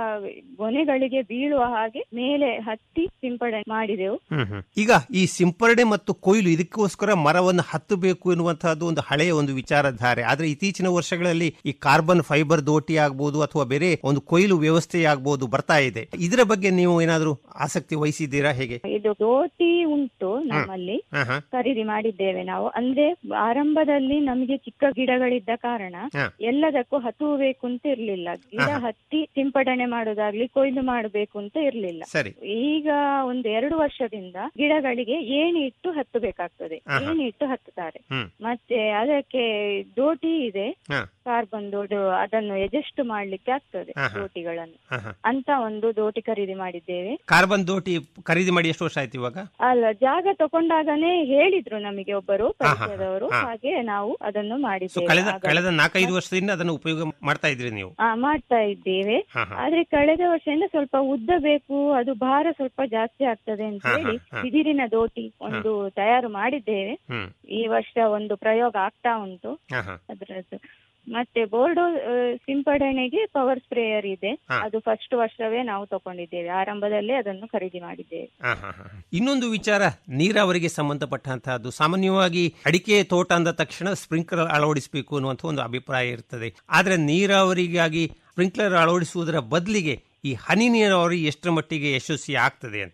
ಗೊನೆಗಳಿಗೆ ಬೀಳುವ ಹಾಗೆ ಮೇಲೆ ಹತ್ತಿ ಸಿಂಪಡಣೆ ಮಾಡಿದೆವು ಹ್ಮ್ ಹ್ಮ್. ಈಗ ಈ ಸಿಂಪರಣೆ ಮತ್ತು ಕೊಯ್ಲು ಇದಕ್ಕೋಸ್ಕರ ಮರವನ್ನು ಹತ್ತಬೇಕು ಎನ್ನುವಂತಹದ್ದು ಒಂದು ಹಳೆಯ ಒಂದು ವಿಚಾರಧಾರೆ ಆದ್ರೆ ಇತ್ತೀಚಿನ ವರ್ಷಗಳಲ್ಲಿ ಈ ಕಾರ್ಬನ್ ಫೈಬರ್ ದೋಟಿ ಆಗ್ಬೋದು ಅಥವಾ ಬೇರೆ ಒಂದು ಕೊಯ್ಲು ವ್ಯವಸ್ಥೆ ಆಗ್ಬೋದು ಬರ್ತಾ ಇದೆ ಇದರ ಬಗ್ಗೆ ನೀವು ಏನಾದ್ರೂ ಆಸಕ್ತಿ ವಹಿಸಿದ್ದೀರಾ ಹೇಗೆ ಇದು ದೋಟಿ ಉಂಟು ನಮ್ಮಲ್ಲಿ ಹಾ ಹಾ ಖರೀದಿ ಮಾಡಿದ್ದೇವೆ ನಾವು ಅಂದ್ರೆ ಆರಂಭದಲ್ಲಿ ನಮಗೆ ಚಿಕ್ಕ ಗಿಡಗಳಿದ್ದ ಕಾರಣ ಹಾ. ಎಲ್ಲದಕ್ಕೂ ಹತ್ತುಬೇಕು ಅಂತ ಇರ್ಲಿಲ್ಲ ಗಿಡ ಆಹಾ. ಹತ್ತಿ ಸಿಂಪಡಣೆ ಮಾಡೋದಾಗ್ಲಿ ಕೊಯ್ಲು ಮಾಡಬೇಕು ಅಂತ ಇರ್ಲಿಲ್ಲ ಸರಿ ಈಗ ಒಂದು ಎರಡು ವರ್ಷದಿಂದ ಗಿಡಗಳಿಗೆ ಏಣಿ ಇಟ್ಟು ಹತ್ತಬೇಕಾಗ್ತದೆ ಆಹಾ. ಏಣಿ ಇಟ್ಟು ಹತ್ತುತ್ತಾರೆ ಹ್ಮ್ ಮತ್ತೆ ಅದಕ್ಕೆ ದೋಟಿ ಇದೆ ಹಾ ಕಾರ್ಬನ್ ದೋಡು ಅದನ್ನು ಎಜೆಸ್ಟ್ ಮಾಡ್ಲಿಕ್ಕೆ ಆಗ್ತದೆ ಆಹಾ. ದೋಟಿಗಳನ್ನು ಹಾ ಹಾ ಅಂತ ಒಂದು ದೋಟಿ ಖರೀದಿ ಮಾಡಿದ್ದೇವೆ ಕಾರ್ಬನ್ ದೋಟಿ ಖರೀದಿ ಮಾಡಿ ಎಷ್ಟು ವರ್ಷ ಆಯ್ತು ಇವಾಗ ಅಲ್ಲ ಜಾಗ ತಕೊಂಡಾಗನೇ ಹೇಳಿದ್ರು ನಮಗೆ ಒಬ್ಬರು ಹಾ, ಹಾ, ಪರಿಚಯದವರು ಹಾ. ಹಾಗೆ ನಾವು ಅದನ್ನು ಸೊ ಮಾಡಿದ್ದೇವೆ ಕಳೆದ ಆಗ. ಕಳೆದ ನಾಲ್ಕೈದು ವರ್ಷದಿಂದ ಅದನ್ನು ಉಪಯೋಗ ಮಾಡ್ತಾ ಇದ್ರಿ ನೀವು ಆ, ಮಾಡ್ತಾ ಇದ್ದೇವೆ ಹಾ ಹಾ ಆದ್ರೆ ಕಳೆದ ವರ್ಷದಿಂದ ಸ್ವಲ್ಪ ಉದ್ದ ಬೇಕು ಅದು ಭಾರ ಸ್ವಲ್ಪ ಜಾಸ್ತಿ ಆಗ್ತದೆ ಅಂತ ಹಾ, ಹೇಳಿ ಹಾ, ಹಾ. ಬಿದಿರಿನ ದೋಟಿ ಒಂದು ತಯಾರು ಮಾಡಿದ್ದೇವೆ ಹ್ಮ್ ಈ ವರ್ಷ ಒಂದು ಪ್ರಯೋಗ ಆಗ್ತಾ ಉಂಟು ಹಾ ಹಾ ಅದರದ್ದು ಮತ್ತೆ ಬೋರ್ಡೋ ಆ, ಸಿಂಪಡಣೆಗೆ ಪವರ್ ಸ್ಪ್ರೇಯರ್ ಇದೆ ಹಾ. ಅದು ಫಸ್ಟ್ ವರ್ಷವೇ ನಾವು ತಕೊಂಡಿದ್ದೇವೆ ಆರಂಭದಲ್ಲೇ ಅದನ್ನು ಖರೀದಿ ಮಾಡಿದ್ದೇವೆ ಹಾ, ಹಾ, ಹಾ. ಇನ್ನೊಂದು ವಿಚಾರ ನೀರಾವರಿಗೆ ಸಂಬಂಧಪಟ್ಟಂತಹದ್ದು ಸಾಮಾನ್ಯವಾಗಿ ಅಡಿಕೆ ತೋಟ ಅಂದ ತಕ್ಷಣ ಸ್ಪ್ರಿಂಕ್ಲರ್ ಅಳವಡಿಸಬೇಕು ಅನ್ನುವಂಥ ಒಂದು ಅಭಿಪ್ರಾಯ ಇರ್ತದೆ ಆದ್ರೆ ನೀರಾವರಿಗಾಗಿ ಸ್ಪ್ರಿಂಕ್ಲರ್ ಅಳವಡಿಸುವುದರ ಬದಲಿಗೆ ಈ ಹನಿ ನೀರಾವರಿ ಎಷ್ಟರ ಮಟ್ಟಿಗೆ ಯಶಸ್ವಿ ಆಗ್ತದೆ ಅಂತ ಆ,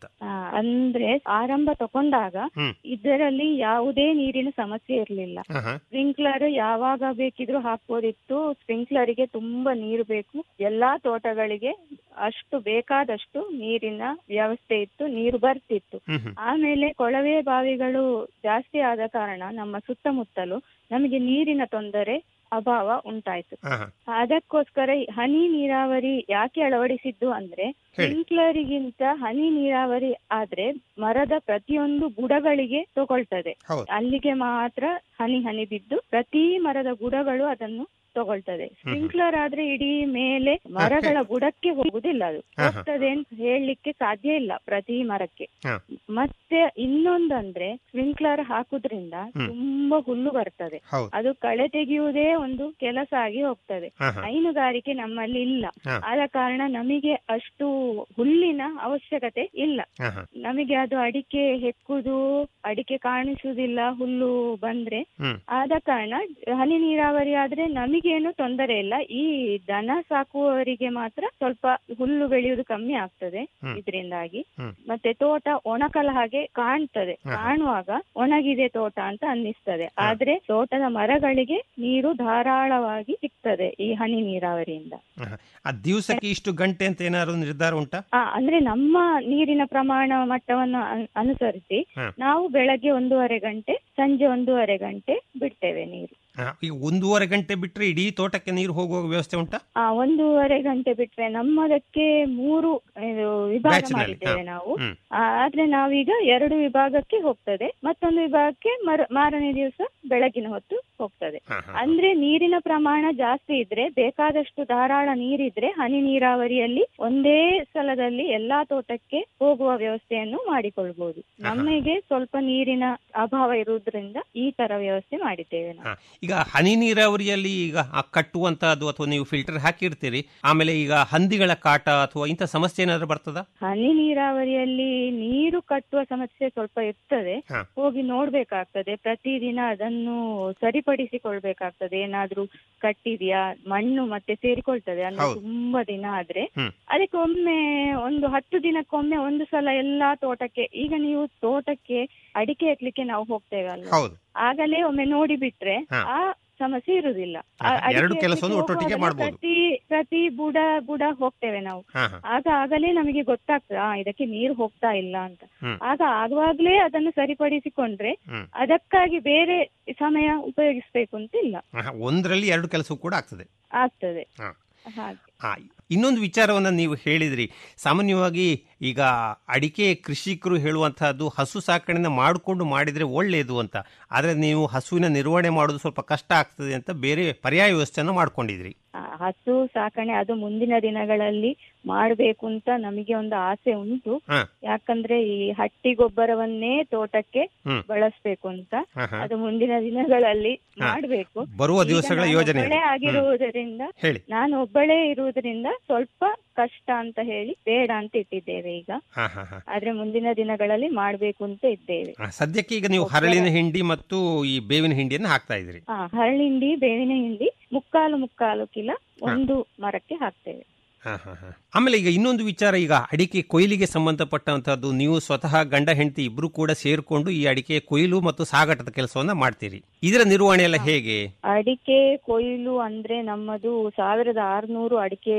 ಅಂದ್ರೆ ಆರಂಭ ತಕೊಂಡಾಗ ಹ್ಮ್. ಇದರಲ್ಲಿ ಯಾವುದೇ ನೀರಿನ ಸಮಸ್ಯೆ ಇರಲಿಲ್ಲ ಆಹಾ. ಸ್ಪ್ರಿಂಕ್ಲರ್ ಯಾವಾಗ ಬೇಕಿದ್ರೂ ಹಾಕ್ಬೋದಿತ್ತು ಸ್ಪ್ರಿಂಕ್ಲರಿಗೆ ತುಂಬಾ ನೀರು ಬೇಕು ಎಲ್ಲಾ ತೋಟಗಳಿಗೆ ಅಷ್ಟು ಬೇಕಾದಷ್ಟು ನೀರಿನ ವ್ಯವಸ್ಥೆ ಇತ್ತು ನೀರು ಬರ್ತಿತ್ತು ಹ್ಮ್ ಹ್ಮ್. ಆಮೇಲೆ ಕೊಳವೆ ಬಾವಿಗಳು ಜಾಸ್ತಿ ಆದ ಕಾರಣ ನಮ್ಮ ಸುತ್ತಮುತ್ತಲು ನಮಗೆ ನೀರಿನ ತೊಂದರೆ ಅಭಾವ ಉಂಟಾಯ್ತು ಆಹಾ. ಅದಕ್ಕೋಸ್ಕರ ಈ ಹನಿ ನೀರಾವರಿ ಯಾಕೆ ಅಳವಡಿಸಿದ್ದು ಅಂದ್ರೆ ಸ್ಪ್ರಿಂಕ್ಲರಿಗಿಂತ ಹನಿ ನೀರಾವರಿ ಆದ್ರೆ ಮರದ ಪ್ರತಿಯೊಂದು ಬುಡಗಳಿಗೆ ತಗೊಳ್ತದೆ ಹೌದು. ಅಲ್ಲಿಗೆ ಮಾತ್ರ ಹನಿ ಹನಿ ಬಿದ್ದು ಪ್ರತಿ ಮರದ ಬುಡಗಳು ಅದನ್ನು ತಗೊಳ್ತದೆ ಸ್ಪ್ರಿಂಕ್ಲರ್ ಆದ್ರೆ ಇಡೀ ಮೇಲೆ ಮರಗಳ ಬುಡಕ್ಕೆ ಹೋಗುದಿಲ್ಲ ಅದು ಹಾ, ಹಾ. ಹೋಗ್ತದೆ ಅಂತ ಹೇಳಲಿಕ್ಕೆ ಸಾಧ್ಯ ಇಲ್ಲ ಪ್ರತಿ ಮರಕ್ಕೆ ಹಾ. ಮತ್ತೆ ಇನ್ನೊಂದಂದ್ರೆ ಸ್ಪ್ರಿಂಕ್ಲರ್ ಹಾಕುದ್ರಿಂದ ಹ್ಮ್. ತುಂಬಾ ಹುಲ್ಲು ಬರ್ತದೆ ಹೌದು. ಅದು ಕಳೆ ತೆಗೆಯುವುದೇ ಒಂದು ಕೆಲಸ ಆಗಿ ಹೋಗ್ತದೆ ಹಾ, ಹಾ. ಹೈನುಗಾರಿಕೆ ನಮ್ಮಲ್ಲಿ ಇಲ್ಲ ಹಾ. ಆದ ಕಾರಣ ನಮಗೆ ಅಷ್ಟು ಹುಲ್ಲಿನ ಅವಶ್ಯಕತೆ ಇಲ್ಲ ಆಹಾ. ನಮಗೆ ಅದು ಅಡಿಕೆ ಹೆಕ್ಕುದು ಅಡಿಕೆ ಕಾಣಿಸುವುದಿಲ್ಲ ಹುಲ್ಲು ಬಂದ್ರೆ ಹ್ಮ್. ಆದ ಕಾರಣ ಹನಿ ನೀರಾವರಿ ಆದ್ರೆ ನಮಗೇನು ತೊಂದರೆ ಇಲ್ಲ ಈ ದನ ಸಾಕುವವರಿಗೆ ಮಾತ್ರ ಸ್ವಲ್ಪ ಹುಲ್ಲು ಬೆಳೆಯುವುದು ಕಮ್ಮಿ ಆಗ್ತದೆ ಹ್ಮ್. ಇದರಿಂದಾಗಿ ಹ್ಮ್. ಮತ್ತೆ ತೋಟ ಒಣಕಲ ಹಾಗೆ ಕಾಣ್ತದೆ ಹಾ. ಕಾಣುವಾಗ ಒಣಗಿದೆ ತೋಟ ಅಂತ ಅನ್ನಿಸ್ತದೆ ಆದ್ರೆ ತೋಟದ ಮರಗಳಿಗೆ ನೀರು ಧಾರಾಳವಾಗಿ ಸಿಗ್ತದೆ ಈ ಹನಿ ನೀರಾವರಿಯಿಂದ ಆಹಾ. ಆ ದಿವಸಕ್ಕೆ ಇಷ್ಟು ಗಂಟೆ ಅಂತ ಏನಾದ್ರು ನಿರ್ಧಾರ ಉಂಟಾ ಆ, ಅಂದ್ರೆ ನಮ್ಮ ನೀರಿನ ಪ್ರಮಾಣ ಮಟ್ಟವನ್ನು ಅನ್- ಅನುಸರಿಸಿ ಹಾ. ನಾವು ಬೆಳಗ್ಗೆ ಒಂದೂವರೆ ಗಂಟೆ ಸಂಜೆ ಒಂದೂವರೆ ಗಂಟೆ ಬಿಡ್ತೇವೆ ನೀರು ಆ, ಈಗ ಒಂದೂವರೆ ಗಂಟೆ ಬಿಟ್ರೆ ಇಡೀ ತೋಟಕ್ಕೆ ನೀರು ಹೋಗುವ ವ್ಯವಸ್ಥೆ ಉಂಟಾ ಆ ಒಂದೂವರೆ ಗಂಟೆ ಬಿಟ್ರೆ ನಮ್ಮದಕ್ಕೆ ಮೂರು ಇದು, ವಿಭಾಗ Batch ನಲ್ಲಿ, ಮಾಡಿದ್ದೇವೆ ಹಾ. ನಾವು ಹ್ಮ್. ಆ, ಆದ್ರೆ ನಾವೀಗ ಎರಡು ವಿಭಾಗಕ್ಕೆ ಹೋಗ್ತದೆ ಮತ್ತೊಂದು ವಿಭಾಗಕ್ಕೆ ಮರ ಮಾರನೇ ದಿವಸ ಬೆಳಗಿನ ಹೊತ್ತು ಹೋಗ್ತದೆ ಹಾ, ಹಾ. ಅಂದ್ರೆ ನೀರಿನ ಪ್ರಮಾಣ ಜಾಸ್ತಿ ಇದ್ರೆ ಬೇಕಾದಷ್ಟು ಧಾರಾಳ ನೀರಿದ್ರೆ ಹನಿ ನೀರಾವರಿಯಲ್ಲಿ ಒಂದೇ ಸ್ಥಳದಲ್ಲಿ ಎಲ್ಲಾ ತೋಟಕ್ಕೆ ಹೋಗುವ ವ್ಯವಸ್ಥೆಯನ್ನು ಮಾಡಿಕೊಳ್ಬಹುದು ನಮಗೆ ಸ್ವಲ್ಪ ನೀರಿನ ಅಭಾವ ಇರುವುದರಿಂದ ಈ ತರ ವ್ಯವಸ್ಥೆ ಮಾಡಿದ್ದೇವೆ ನಾವು ಹಾ. ಈಗ ಹನಿ ನೀರಾವರಿಯಲ್ಲಿ ಈಗ ಆ ಕಟ್ಟುವಂತಹದ್ದು ಅಥವಾ ನೀವು ಫಿಲ್ಟರ್ ಹಾಕಿರ್ತೀರಿ ಆಮೇಲೆ ಈಗ ಹಂದಿಗಳ ಕಾಟ ಅಥವಾ ಇಂಥ ಸಮಸ್ಯೆ ಏನಾದ್ರು ಬರ್ತದಾ ಹನಿ ನೀರಾವರಿಯಲ್ಲಿ ನೀರು ಕಟ್ಟುವ ಸಮಸ್ಯೆ ಸ್ವಲ್ಪ ಇರ್ತದೆ ಹಾ. ಹೋಗಿ ನೋಡ್ಬೇಕಾಗ್ತದೆ ಪ್ರತಿದಿನ ಅದನ್ನು ಸರಿಪಡಿಸಿಕೊಳ್ಬೇಕಾಗ್ತದೆ ಏನಾದ್ರೂ ಕಟ್ಟಿದ್ಯಾ ಮಣ್ಣು ಮತ್ತೆ ಸೇರಿಕೊಳ್ತದೆ ಅಂದ್ರೆ ಹೌದು. ತುಂಬಾ ದಿನ ಆದ್ರೆ ಹ್ಮ್. ಅದಕ್ಕೆ ಒಮ್ಮೆ ಒಂದು ಹತ್ತು ದಿನಕ್ಕೊಮ್ಮೆ ಒಂದು ಸಲ ಎಲ್ಲಾ ತೋಟಕ್ಕೆ ಈಗ ನೀವು ತೋಟಕ್ಕೆ ಅಡಿಕೆ ಹಾಕ್ಲಿಕ್ಕೆ ನಾವು ಹೋಗ್ತೇವೆ ಅಲ್ವಾ ಹೌದು ಆಗಲೇ ಒಮ್ಮೆ ನೋಡಿ ಬಿಟ್ರೆ ಹಾ. ಆ ಸಮಸ್ಯೆ ಇರುವುದಿಲ್ಲ ಆ ಹಾ, ಅಡಿಕೆ ಎರಡು ಕೆಲಸವನ್ನು ಹಾಕ್ಲಿಕ್ಕೆ ಒಟ್ಟೊಟ್ಟಿಗೆ ಹೋಗುವಾಗಲೇ ಮಾಡ್ಬೋದು. ಪ್ರತಿ ಪ್ರತಿ ಬುಡ ಬುಡ ಹೋಗ್ತೇವೆ ನಾವು ಹಾ, ಹಾ. ಆಗ ಆಗಲೇ ನಮಗೆ ಗೊತ್ತಾಗ್ತದೆ ಆ ಇದಕ್ಕೆ ನೀರು ಹೋಗ್ತಾ ಇಲ್ಲ ಅಂತ ಹ್ಮ್. ಆಗ ಆಗುವಾಗ್ಲೇ ಅದನ್ನು ಸರಿಪಡಿಸಿಕೊಂಡ್ರೆ ಹ್ಮ್. ಅದಕ್ಕಾಗಿ ಬೇರೆ ಸಮಯ ಉಪಯೋಗಿಸ್ಬೇಕು ಅಂತ ಇಲ್ಲ ಆಹಾ, ಒಂದರಲ್ಲಿ ಎರಡು ಕೆಲಸವೂ ಕೂಡ ಆಗ್ತದೆ ಆಗ್ತದೆ ಹಾ. ಹಾಗೆ ಆ, ಇನ್ನೊಂದು ವಿಚಾರವನ್ನ ನೀವು ಹೇಳಿದ್ರಿ ಸಾಮಾನ್ಯವಾಗಿ ಈಗ ಅಡಿಕೆ ಕೃಷಿಕರು ಹೇಳುವಂತಹದ್ದು ಹಸು ಸಾಕಣೆನ ಮಾಡಿಕೊಂಡು ಮಾಡಿದ್ರೆ ಒಳ್ಳೆಯದು ಅಂತ ಆದ್ರೆ ನೀವು ಹಸುವಿನ ನಿರ್ವಹಣೆ ಮಾಡೋದು ಸ್ವಲ್ಪ ಕಷ್ಟ ಆಗ್ತದೆ ಅಂತ ಬೇರೆ ಪರ್ಯಾಯ ವ್ಯವಸ್ಥೆಯನ್ನು ಮಾಡ್ಕೊಂಡಿದ್ರಿ ಆ, ಹಸು ಸಾಕಣೆ ಅದು ಮುಂದಿನ ದಿನಗಳಲ್ಲಿ ಮಾಡ್ಬೇಕು ಅಂತ ನಮಗೆ ಒಂದು ಆಸೆ ಉಂಟು ಹಾ. ಯಾಕಂದ್ರೆ ಈ ಹಟ್ಟಿ ಗೊಬ್ಬರವನ್ನೇ ತೋಟಕ್ಕೆ ಹ್ಮ್. ಬಳಸ್ಬೇಕು ಅಂತ ಹಾ, ಹಾ. ಅದು ಮುಂದಿನ ದಿನಗಳಲ್ಲಿ ಹಾ. ಮಾಡ್ಬೇಕು ಬರುವ ಈಗ ದಿವಸಗಳ ನಾನು ಯೋಜನೆ ಒಬ್ಬಳೇ ಅದು. ಹ್ಮ್. ಆಗಿರುವುದರಿಂದ ಹೇಳಿ ನಾನು ಒಬ್ಬಳೇ ಇರುವುದರಿಂದ ಸ್ವಲ್ಪ ಕಷ್ಟ ಅಂತ ಹೇಳಿ ಬೇಡ ಅಂತ ಇಟ್ಟಿದ್ದೇವೆ ಈಗ ಹಾ ಹಾ ಹಾ ಆದ್ರೆ ಮುಂದಿನ ದಿನಗಳಲ್ಲಿ ಮಾಡ್ಬೇಕು ಅಂತ ಇದ್ದೇವೆ ಆ, ಸದ್ಯಕ್ಕೆ ಈಗ ನೀವು ಹರಳಿನ ಹಿಂಡಿ ಮತ್ತು ಈ ಬೇವಿನ ಹಿಂಡಿಯನ್ನು ಹಾಕ್ತಾ ಇದ್ರಿ ಹಾ ಹರಳಿಂಡಿ ಬೇವಿನ ಹಿಂಡಿ ಮುಕ್ಕಾಲು ಮುಕ್ಕಾಲು ಕಿಲ ಒಂದು ಮರಕ್ಕೆ ಹಾಕ್ತೇವೆ ಹಾ, ಹಾ, ಹಾ. ಆಮೇಲೆ ಈಗ ಇನ್ನೊಂದು ವಿಚಾರ ಈಗ ಅಡಿಕೆ ಕೊಯ್ಲಿಗೆ ಸಂಬಂಧಪಟ್ಟಂತಹದ್ದು ನೀವು ಸ್ವತಃ ಗಂಡ ಹೆಂಡತಿ ಇಬ್ರು ಕೂಡ ಸೇರ್ಕೊಂಡು ಈ ಅಡಿಕೆ ಕೊಯ್ಲು ಮತ್ತು ಸಾಗಾಟದ ಕೆಲಸವನ್ನ ಮಾಡ್ತೀರಿ ಇದರ ನಿರ್ವಹಣೆ ಎಲ್ಲ ಹೇಗೆ ಅಡಿಕೆ ಕೊಯ್ಲು ಅಂದ್ರೆ ನಮ್ಮದು ಸಾವಿರದ ಆರ್ನೂರು ಅಡಿಕೆ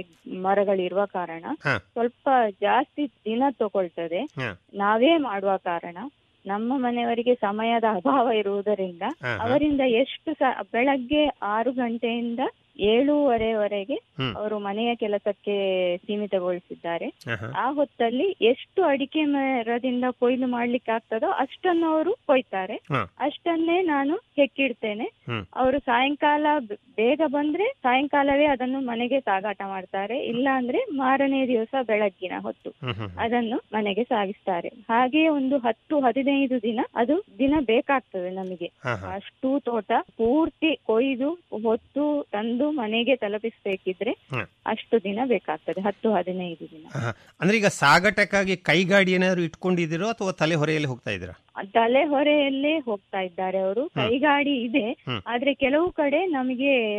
ಮರಗಳಿರುವ ಕಾರಣ ಹಾ. ಸ್ವಲ್ಪ ಜಾಸ್ತಿ ದಿನ ತಗೊಳ್ತದೆ ಹಾ. ನಾವೇ ಮಾಡುವ ಕಾರಣ ನಮ್ಮ ಮನೆಯವರಿಗೆ ಸಮಯದ ಅಭಾವ ಇರುವುದರಿಂದ ಹಾ, ಹಾ. ಅವರಿಂದ ಎಷ್ಟು ಸ ಬೆಳಗ್ಗೆ ಆರು ಗಂಟೆಯಿಂದ ಏಳೂವರೆವರೆಗೆ ಹ್ಮ್. ಅವರು ಮನೆಯ ಕೆಲಸಕ್ಕೆ ಸೀಮಿತಗೊಳಿಸಿದ್ದಾರೆ ಹಾ, ಹಾ. ಆ ಹೊತ್ತಲ್ಲಿ ಎಷ್ಟು ಅಡಿಕೆ ಮರದಿಂದ ಕೊಯ್ಲು ಮಾಡ್ಲಿಕ್ಕೆ ಆಗ್ತದೋ ಅಷ್ಟನ್ನು ಅವರು ಕೊಯ್ತಾರೆ ಹಾ. ಅಷ್ಟನ್ನೇ ನಾನು ಹೆಕ್ಕಿಡ್ತೇನೆ ಹ್ಮ್. ಅವರು ಸಾಯಂಕಾಲ ಬ- ಬೇಗ ಬಂದ್ರೆ ಸಾಯಂಕಾಲವೇ ಅದನ್ನು ಮನೆಗೆ ಸಾಗಾಟ ಮಾಡ್ತಾರೆ ಇಲ್ಲ ಅಂದ್ರೆ ಮಾರನೇ ದಿವಸ ಬೆಳಗ್ಗಿನ ಹೊತ್ತು ಹ್ಮ್, ಹ್ಮ್, ಹ್ಮ್. ಅದನ್ನು ಮನೆಗೆ ಸಾಗಿಸ್ತಾರೆ ಹಾಗೆ ಒಂದು ಹತ್ತು ಹದಿನೈದು ದಿನ ಅದು ದಿನ ಬೇಕಾಗ್ತದೆ ನಮಗೆ ಹಾ, ಹಾ. ಅಷ್ಟು ತೋಟ ಪೂರ್ತಿ ಕೊಯ್ದು ಹೊತ್ತು ತಂದು ಮನೆಗೆ ತಲುಪಿಸ್ಬೇಕಿದ್ರೆ ಹ್ಮ್. ಅಷ್ಟು ದಿನ ಬೇಕಾಗ್ತದೆ ಹತ್ತು ಹದಿನೈದು ದಿನ ಹಾ, ಹಾ. ಅಂದ್ರೆ ಈಗ ಸಾಗಾಟಕ್ಕಾಗಿ ಕೈಗಾಡಿ ಏನಾದ್ರು ಇಟ್ಕೊಂಡಿದ್ದೀರೋ ಅಥವಾ ತಲೆ ಹೊರೆಯಲ್ಲಿ ಹೋಗ್ತಾ ಇದ್ದೀರಾ ತಲೆ ಹೊರೆಯಲ್ಲೇ ಹೋಗ್ತಾ ಇದ್ದಾರೆ ಅವರು ಕೈಗಾಡಿ ಇದೆ ಹ್ಮ್. ಆದ್ರೆ ಕೆಲವು ಕಡೆ ನಮಗೆ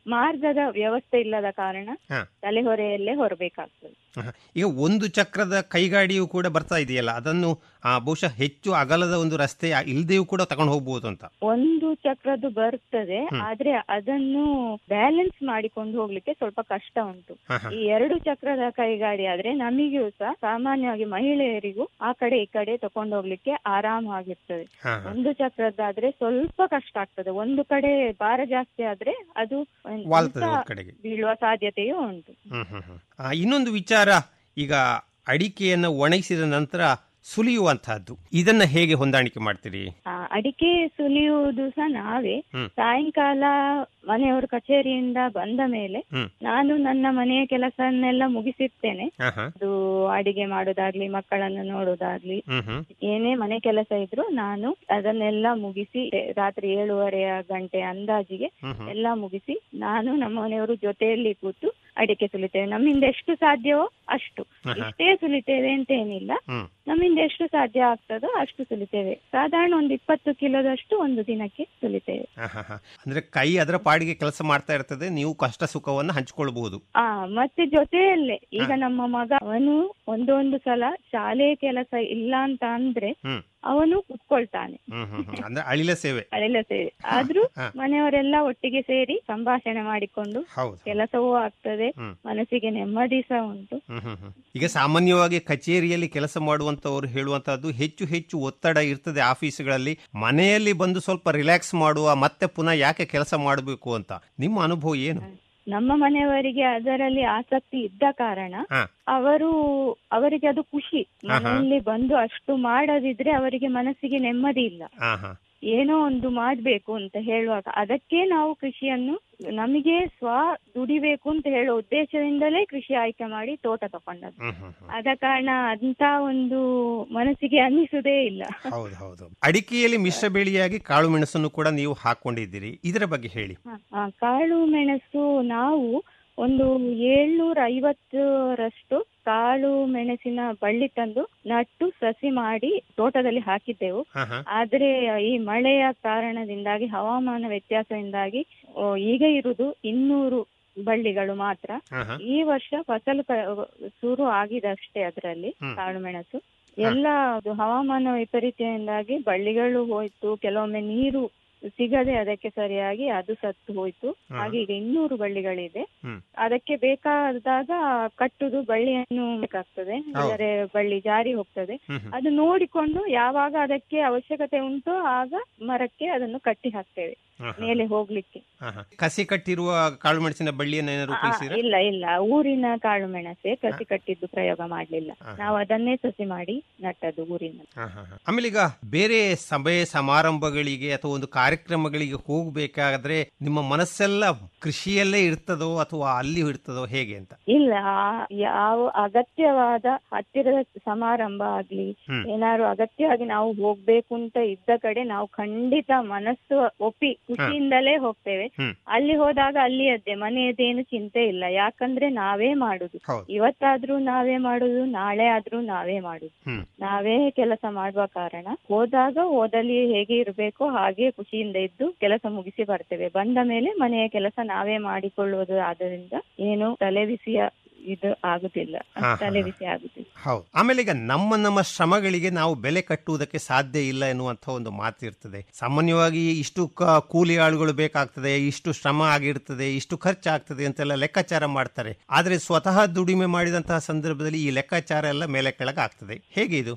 ಮಾರ್ಗದ ವ್ಯವಸ್ಥೆ ಇಲ್ಲದ ಕಾರಣ ಹಾ. ತಲೆಹೊರೆಯಲ್ಲೇ ಹೊರಬೇಕಾಗ್ತದೆ ಆಹಾ. ಈಗ ಒಂದು ಚಕ್ರದ ಕೈಗಾಡಿಯು ಕೂಡ ಬರ್ತಾ ಇದೆಯಲ್ಲ ಅದನ್ನು ಆ, ಬಹುಶಃ ಹೆಚ್ಚು ಅಗಲದ ಒಂದು ರಸ್ತೆ ಇಲ್ದೆಯೂ ಕೂಡ ತಗೊಂಡು ಹೋಗ್ಬೋದು ಅಂತ ಒಂದು ಚಕ್ರದ್ದು ಬರ್ತದೆ ಹ್ಮ್. ಆದ್ರೆ ಅದನ್ನು ಬ್ಯಾಲೆನ್ಸ್ ಮಾಡಿಕೊಂಡು ಹೋಗ್ಲಿಕ್ಕೆ ಸ್ವಲ್ಪ ಕಷ್ಟ ಉಂಟು ಹಾ, ಹಾ. ಈ ಎರಡು ಚಕ್ರದ ಕೈಗಾಡಿ ಆದ್ರೆ ನಮಿಗೂ ಸಹ ಸಾಮಾನ್ಯವಾಗಿ ಮಹಿಳೆಯರಿಗೂ ಆ ಕಡೆ ಈ ಕಡೆ ತಕೊಂಡು ಹೋಗ್ಲಿಕ್ಕೆ ಆರಾಮಾಗಿರ್ತದೆ ಹಾ, ಹಾ. ಒಂದು ಚಕ್ರದ್ದಾದ್ರೆ ಸ್ವಲ್ಪ ಕಷ್ಟ ಆಗ್ತದೆ ಒಂದು ಕಡೆ ಭಾರ ಜಾಸ್ತಿ ಆದ್ರೆ ಅದು ಒಂದ್- ವಾಲ್ತದೆ ಉಲ್ಟಾ ಒಂದ್ ಕಡೆಗೆ. ಬೀಳುವ ಸಾಧ್ಯತೆಯೂ ಉಂಟು ಹ್ಮ್ ಹ್ಮ್ ಹ್ಮ್. ಆ, ಇನ್ನೊಂದು ವಿಚಾರ ಈಗ ಅಡಿಕೆಯನ್ನು ಒಣಗಿಸಿದ ನಂತರ ಸುಲಿಯುವಂತಹದ್ದು ಇದನ್ನ ಹೇಗೆ ಹೊಂದಾಣಿಕೆ ಮಾಡ್ತೀರಿ ಆ, ಅಡಿಕೆ ಸುಲಿಯುವುದು ಸಹ ನಾವೇ ಹ್ಮ್. ಸಾಯಂಕಾಲ ಮನೆಯವರು ಕಚೇರಿಯಿಂದ ಬಂದ ಮೇಲೆ ಹ್ಮ್. ನಾನು ನನ್ನ ಮನೆಯ ಕೆಲಸನ್ನೆಲ್ಲ ಮುಗಿಸಿರ್ತೇನೆ ಹಾ, ಹಾ. ಅದು ಅಡಿಗೆ ಮಾಡೋದಾಗ್ಲಿ ಮಕ್ಕಳನ್ನು ನೋಡೋದಾಗ್ಲಿ ಹ್ಮ್ ಹ್ಮ್ ಏನೇ ಮನೆ ಕೆಲಸ ಇದ್ರು ನಾನು ಅದನ್ನೆಲ್ಲ ಮುಗಿಸಿ ರಾತ್ರಿ ಏಳುವರೆಯ ಗಂಟೆ ಅಂದಾಜಿಗೆ ಹ್ಮ್ ಹ್ಮ್. ಎಲ್ಲ ಮುಗಿಸಿ ನಾನು ನಮ್ಮ ಮನೆಯವರು ಜೊತೆಯಲ್ಲಿ ಕೂತು ಅಡಿಕೆ ಸುಲಿತೇವೆ ನಮ್ಮಿಂದ ಎಷ್ಟು ಸಾಧ್ಯವೋ ಅಷ್ಟು ಆಹಾ. ಇಷ್ಟೇ ಸುಲಿತೇವೆ ಅಂತ ಏನಿಲ್ಲ ಹ್ಮ್. ನಮ್ಮಿಂದ ಎಷ್ಟು ಸಾಧ್ಯ ಆಗ್ತದೋ ಅಷ್ಟು ಸುಲಿತೇವೆ ಸಾಧಾರಣ ಒಂದು ಇಪ್ಪತ್ತು ಕಿಲೋದಷ್ಟು ಒಂದು ದಿನಕ್ಕೆ ಸುಲಿತೇವೆ ಹಾ, ಹಾ, ಹಾ. ಅಂದ್ರೆ ಕೈ ಅದರ ಪಾಡಿಗೆ ಕೆಲಸ ಮಾಡ್ತಾ ಇರ್ತದೆ ನೀವು ಕಷ್ಟ ಸುಖವನ್ನ ಹಂಚಿಕೊಳ್ಬಹುದು ಆ ಮತ್ತೆ ಜೊತೆಯಲ್ಲೇ ಈಗ ನಮ್ಮ ಮಗ ಅವನು ಒಂದೊಂದು ಸಲ ಶಾಲೆ ಕೆಲಸ ಇಲ್ಲ ಅಂತ ಅಂದ್ರೆ ಹ್ಮ್ ಅವನು ಕುತ್ಕೊಳ್ತಾನೆ ಹ್ಮ್ ಹ್ಮ್ ಹ್ಮ್. ಅಂದ್ರೆ ಅಳಿಲ ಸೇವೆ ಅಳಿಲ ಸೇರಿ ಆದ್ರೂ ಹಾ. ಮನೆಯವರೆಲ್ಲ ಒಟ್ಟಿಗೆ ಸೇರಿ ಸಂಭಾಷಣೆ ಮಾಡಿಕೊಂಡು ಹೌದು ಕೆಲಸವೂ ಆಗ್ತದೆ ಹ್ಮ್. ಮನಸ್ಸಿಗೆ ನೆಮ್ಮದಿ ಸಹ ಉಂಟು ಹ್ಮ್ ಹ್ಮ್ ಹ್ಮ್. ಈಗ ಸಾಮಾನ್ಯವಾಗಿ ಕಚೇರಿಯಲ್ಲಿ ಕೆಲಸ ಮಾಡುವಂತವರು ಹೇಳುವಂತಹದ್ದು ಹೆಚ್ಚು ಹೆಚ್ಚು ಒತ್ತಡ ಇರ್ತದೆ ಆಫೀಸ್ಗಳಲ್ಲಿ ಮನೆಯಲ್ಲಿ ಬಂದು ಸ್ವಲ್ಪ ರಿಲ್ಯಾಕ್ಸ್ ಮಾಡುವ ಮತ್ತೆ ಪುನಃ ಯಾಕೆ ಕೆಲಸ ಮಾಡಬೇಕು ಅಂತ ನಿಮ್ಮ ಅನುಭವ ಏನು ನಮ್ಮ ಮನೆಯವರಿಗೆ ಅದರಲ್ಲಿ ಆಸಕ್ತಿ ಇದ್ದ ಕಾರಣ ಹಾ. ಅವರು ಅವರಿಗೆ ಅದು ಖುಷಿ ಹಾ, ಹಾ. ಮನೆಯಲ್ಲಿ ಬಂದು ಅಷ್ಟು ಮಾಡದಿದ್ರೆ ಅವರಿಗೆ ಮನಸ್ಸಿಗೆ ನೆಮ್ಮದಿ ಇಲ್ಲ ಹಾ ಹಾ ಏನೋ ಒಂದು ಮಾಡ್ಬೇಕು ಅಂತ ಹೇಳುವಾಗ ಅದಕ್ಕೆ ನಾವು ಕೃಷಿಯನ್ನು ನಮಗೆ ಸ್ವ ದುಡಿಬೇಕು ಅಂತ ಹೇಳೋ ಉದ್ದೇಶದಿಂದಲೇ ಕೃಷಿ ಆಯ್ಕೆ ಮಾಡಿ ತೋಟ ತಕೊಂಡದ್ದು ಹ್ಮ್ ಹ್ಮ್ ಹ್ಮ್. ಆದ ಕಾರಣ ಅಂತ ಒಂದು ಮನಸ್ಸಿಗೆ ಅನ್ನಿಸುವುದೇ ಇಲ್ಲ ಹೌದು ಹೌದು ಅಡಿಕೆಯಲ್ಲಿ ಮಿಶ್ರ ಬೆಳೆಯಾಗಿ ಕಾಳು ಮೆಣಸನ್ನು ಕೂಡ ನೀವು ಹಾಕೊಂಡಿದ್ದೀರಿ ಇದರ ಬಗ್ಗೆ ಹೇಳಿ ಹ, ಆ, ಕಾಳು ಮೆಣಸು ನಾವು ಒಂದು ಏಳ್ನೂರ ಐವತ್ತರಷ್ಟು ಕಾಳು ಮೆಣಸಿನ ಬಳ್ಳಿ ತಂದು ನಟ್ಟು ಸಸಿ ಮಾಡಿ ತೋಟದಲ್ಲಿ ಹಾಕಿದ್ದೆವು ಹಾ ಹಾ ಆದ್ರೆ ಈ ಮಳೆಯ ಕಾರಣದಿಂದಾಗಿ ಹವಾಮಾನ ವ್ಯತ್ಯಾಸದಿಂದಾಗಿ ಆ, ಈಗ ಇರುವುದು ಇನ್ನೂರು ಬಳ್ಳಿಗಳು ಮಾತ್ರ ಹಾ ಹಾ ಈ ವರ್ಷ ಫಸಲು ಕ- ಶುರು ಆಗಿದೆ ಅಷ್ಟೇ ಅದರಲ್ಲಿ ಹ್ಮ್. ಕಾಳು ಮೆಣಸು ಎಲ್ಲ ಅದು ಹವಾಮಾನ ವೈಪರೀತ್ಯದಿಂದಾಗಿ ಬಳ್ಳಿಗಳು ಹೋಯ್ತು ಕೆಲವೊಮ್ಮೆ ನೀರು ಸಿಗದೆ ಅದಕ್ಕೆ ಸರಿಯಾಗಿ ಅದು ಸತ್ತು ಹೋಯ್ತು ಹಾ. ಹಾಗೆ ಈಗ ಇನ್ನೂರು ಬಳ್ಳಿಗಳಿದೆ ಹ್ಮ್. ಅದಕ್ಕೆ ಬೇಕಾದಾಗ ಕಟ್ಟುದು ಬಳ್ಳಿಯನ್ನು ಬೇಕಾಗ್ತದೆ ಇಲ್ಲರೆ ಬಳ್ಳಿ ಜಾರಿ ಹೋಗ್ತದೆ ಹ್ಮ್ ಹ್ಮ್. ಅದು ನೋಡಿಕೊಂಡು ಯಾವಾಗ ಅದಕ್ಕೆ ಅವಶ್ಯಕತೆ ಉಂಟು ಆಗ ಮರಕ್ಕೆ ಅದನ್ನು ಕಟ್ಟಿ ಹಾಕ್ತೇವೆ ಹಾ, ಹಾ. ಮೇಲೆ ಹೋಗ್ಲಿಕ್ಕೆ ಹಾ, ಹಾ. ಕಸಿ ಕಟ್ಟಿರುವ ಕಾಳು ಮೆಣಸಿನ ಬಳ್ಳಿಯನ್ನು ಏನಾದ್ರು ಆ, ಉಪಯೋಗಿಸಿದ್ರೆ ಇಲ್ಲ ಇಲ್ಲ ಊರಿನ ಕಾಳು ಮೆಣಸೆ ಕಸಿ ಕಟ್ಟಿದ್ದು ಪ್ರಯೋಗ ಮಾಡ್ಲಿಲ್ಲ ನಾವು ಅದನ್ನೇ ಸಸಿ ಮಾಡಿ ನಟ್ಟದ್ದು ಊರಿನ ಆಮೇಲೆ ಈಗ ಬೇರೆ ಸಭೆ ಸಮಾರಂಭಗಳಿಗೆ ಅಥವಾ ಒಂದು ಕಾರ್ಯಕ್ರಮಗಳಿಗೆ ಹೋಗ್ಬೇಕಾದ್ರೆ ನಿಮ್ಮ ಮನಸ್ಸೆಲ್ಲ ಕೃಷಿಯಲ್ಲೇ ಇರ್ತದೋ ಅಥವಾ ಅಲ್ಲಿ ಇರ್ತದೋ ಹೇಗೆ ಅಂತ ಇಲ್ಲ ಆ- ಯಾವ ಅಗತ್ಯವಾದ ಹತ್ತಿರದ ಸಮಾರಂಭ ಆಗ್ಲಿ ಹ್ಮ್. ಏನಾದ್ರು ಅಗತ್ಯವಾಗಿ ನಾವು ಹೋಗ್ಬೇಕು ಅಂತ ಇದ್ದ ಕಡೆ ನಾವು ಖಂಡಿತ ಮನಸ್ಸು ಒಪ್ಪಿ ಖುಷಿಯಿಂದಲೇ ಹೋಗ್ತೇವೆ ಹ್ಮ್. ಅಲ್ಲಿ ಹೋದಾಗ ಅಲ್ಲಿಯದ್ದೇ ಮನೆಯದೇನು ಚಿಂತೆ ಇಲ್ಲ ಯಾಕಂದ್ರೆ ನಾವೇ ಮಾಡುದು ಹೌದು. ಇವತ್ತಾದ್ರೂ ನಾವೇ ಮಾಡುದು ನಾಳೆ ಆದ್ರೂ ನಾವೇ ಮಾಡುದು ಹ್ಮ್. ನಾವೇ ಕೆಲಸ ಮಾಡುವ ಕಾರಣ ಹೋದಾಗ ಓದಲ್ಲಿ ಹೇಗೆ ಇರಬೇಕೋ ಹಾಗೆ ಖುಷಿಯಿಂದ ಇದ್ದು ಕೆಲಸ ಮುಗಿಸಿ ಬರ್ತೇವೆ ಬಂದ ಮೇಲೆ ಮನೆಯ ಕೆಲಸ ನಾವೇ ಮಾಡಿಕೊಳ್ಳುವುದು ಆದ್ದರಿಂದ ಏನು ತಲೆ ಬಿಸಿಯ ಇದು ಆಗುದಿಲ್ಲ ಹಾ, ಹಾ, ತಲೆ ಹಾ. ಬಿಸಿ ಆಗುದಿಲ್ಲ ಹೌದು ಆಮೇಲೆ ಈಗ ನಮ್ಮ ನಮ್ಮ ಶ್ರಮಗಳಿಗೆ ನಾವು ಬೆಲೆ ಕಟ್ಟುವುದಕ್ಕೆ ಸಾಧ್ಯ ಇಲ್ಲ ಎನ್ನುವಂತ ಒಂದು ಮಾತು ಇರ್ತದೆ ಸಾಮಾನ್ಯವಾಗಿ ಇಷ್ಟು ಕ- ಕೂಲಿ ಆಳುಗಳು ಬೇಕಾಗ್ತದೆ ಇಷ್ಟು ಶ್ರಮ ಆಗಿರ್ತದೆ ಇಷ್ಟು ಖರ್ಚಾಗ್ತದೆ ಅಂತೆಲ್ಲ ಲೆಕ್ಕಾಚಾರ ಮಾಡ್ತಾರೆ ಆದ್ರೆ ಸ್ವತಃ ದುಡಿಮೆ ಮಾಡಿದಂತಹ ಸಂದರ್ಭದಲ್ಲಿ ಈ ಲೆಕ್ಕಾಚಾರ ಎಲ್ಲ ಮೇಲೆ ಕೆಳಗಾಗ್ತದೆ ಹೇಗೆ ಇದು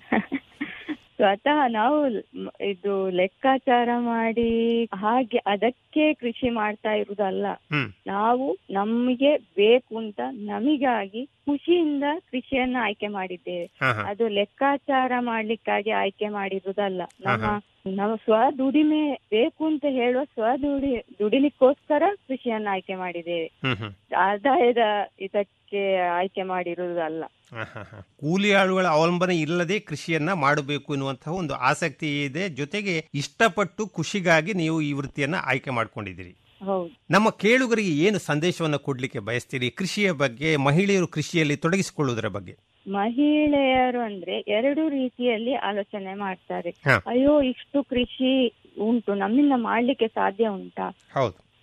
ಸ್ವತಃ ನಾವು ಮ್- ಇದು ಲೆಕ್ಕಾಚಾರ ಮಾಡಿ ಹಾಗೆ ಅದಕ್ಕೆ ಕೃಷಿ ಮಾಡ್ತಾ ಇರುವುದಲ್ಲ ಹ್ಮ್ ನಾವು ನಮಗೆ ಬೇಕು ಅಂತ ನಮಿಗಾಗಿ ಖುಷಿಯಿಂದ ಕೃಷಿಯನ್ನ ಆಯ್ಕೆ ಮಾಡಿದ್ದೇವೆ ಹಾ, ಹಾ. ಅದು ಲೆಕ್ಕಾಚಾರ ಮಾಡ್ಲಿಕ್ಕಾಗಿ ಆಯ್ಕೆ ಮಾಡಿರುವುದಲ್ಲ ನಮ್ಮ ಹಾ. ನಮ್ಮ ಸ್ವ ದುಡಿಮೆ ಬೇಕು ಅಂತ ಹೇಳುವ ಸ್ವ ದುಡಿ ದುಡಿಲಿಕ್ಕೋಸ್ಕರ ಕೃಷಿಯನ್ನ ಆಯ್ಕೆ ಮಾಡಿದ್ದೇವೆ ಹ್ಮ್ ಹ್ಮ್ ಆದಾಯದ ಇದಕ್ಕೆ ಆಯ್ಕೆ ಮಾಡಿರುವುದಲ್ಲ ಹ, ಹ, ಹ. ಕೂಲಿ ಆಳುಗಳ ಅವಲಂಬನೆ ಇಲ್ಲದೆ ಕೃಷಿಯನ್ನ ಮಾಡಬೇಕು ಎನ್ನುವಂತಹ ಒಂದು ಆಸಕ್ತಿ ಇದೆ ಜೊತೆಗೆ ಇಷ್ಟಪಟ್ಟು ಖುಷಿಗಾಗಿ ನೀವು ಈ ವೃತ್ತಿಯನ್ನ ಆಯ್ಕೆ ಮಾಡ್ಕೊಂಡಿದ್ದೀರಿ ಹೌದು ನಮ್ಮ ಕೇಳುಗರಿಗೆ ಏನು ಸಂದೇಶವನ್ನ ಕೊಡ್ಲಿಕ್ಕೆ ಬಯಸ್ತೀರಿ ಕೃಷಿಯ ಬಗ್ಗೆ ಮಹಿಳೆಯರು ಕೃಷಿಯಲ್ಲಿ ತೊಡಗಿಸಿಕೊಳ್ಳುವುದರ ಬಗ್ಗೆ ಮಹಿಳೆಯರು ಅಂದ್ರೆ ಎರಡು ರೀತಿಯಲ್ಲಿ ಆಲೋಚನೆ ಮಾಡ್ತಾರೆ ಹ. ಅಯ್ಯೋ ಇಷ್ಟು ಕೃಷಿ ಉಂಟು ನಮ್ಮಿಂದ ಮಾಡ್ಲಿಕ್ಕೆ ಸಾಧ್ಯ ಉಂಟಾ ಹೌದು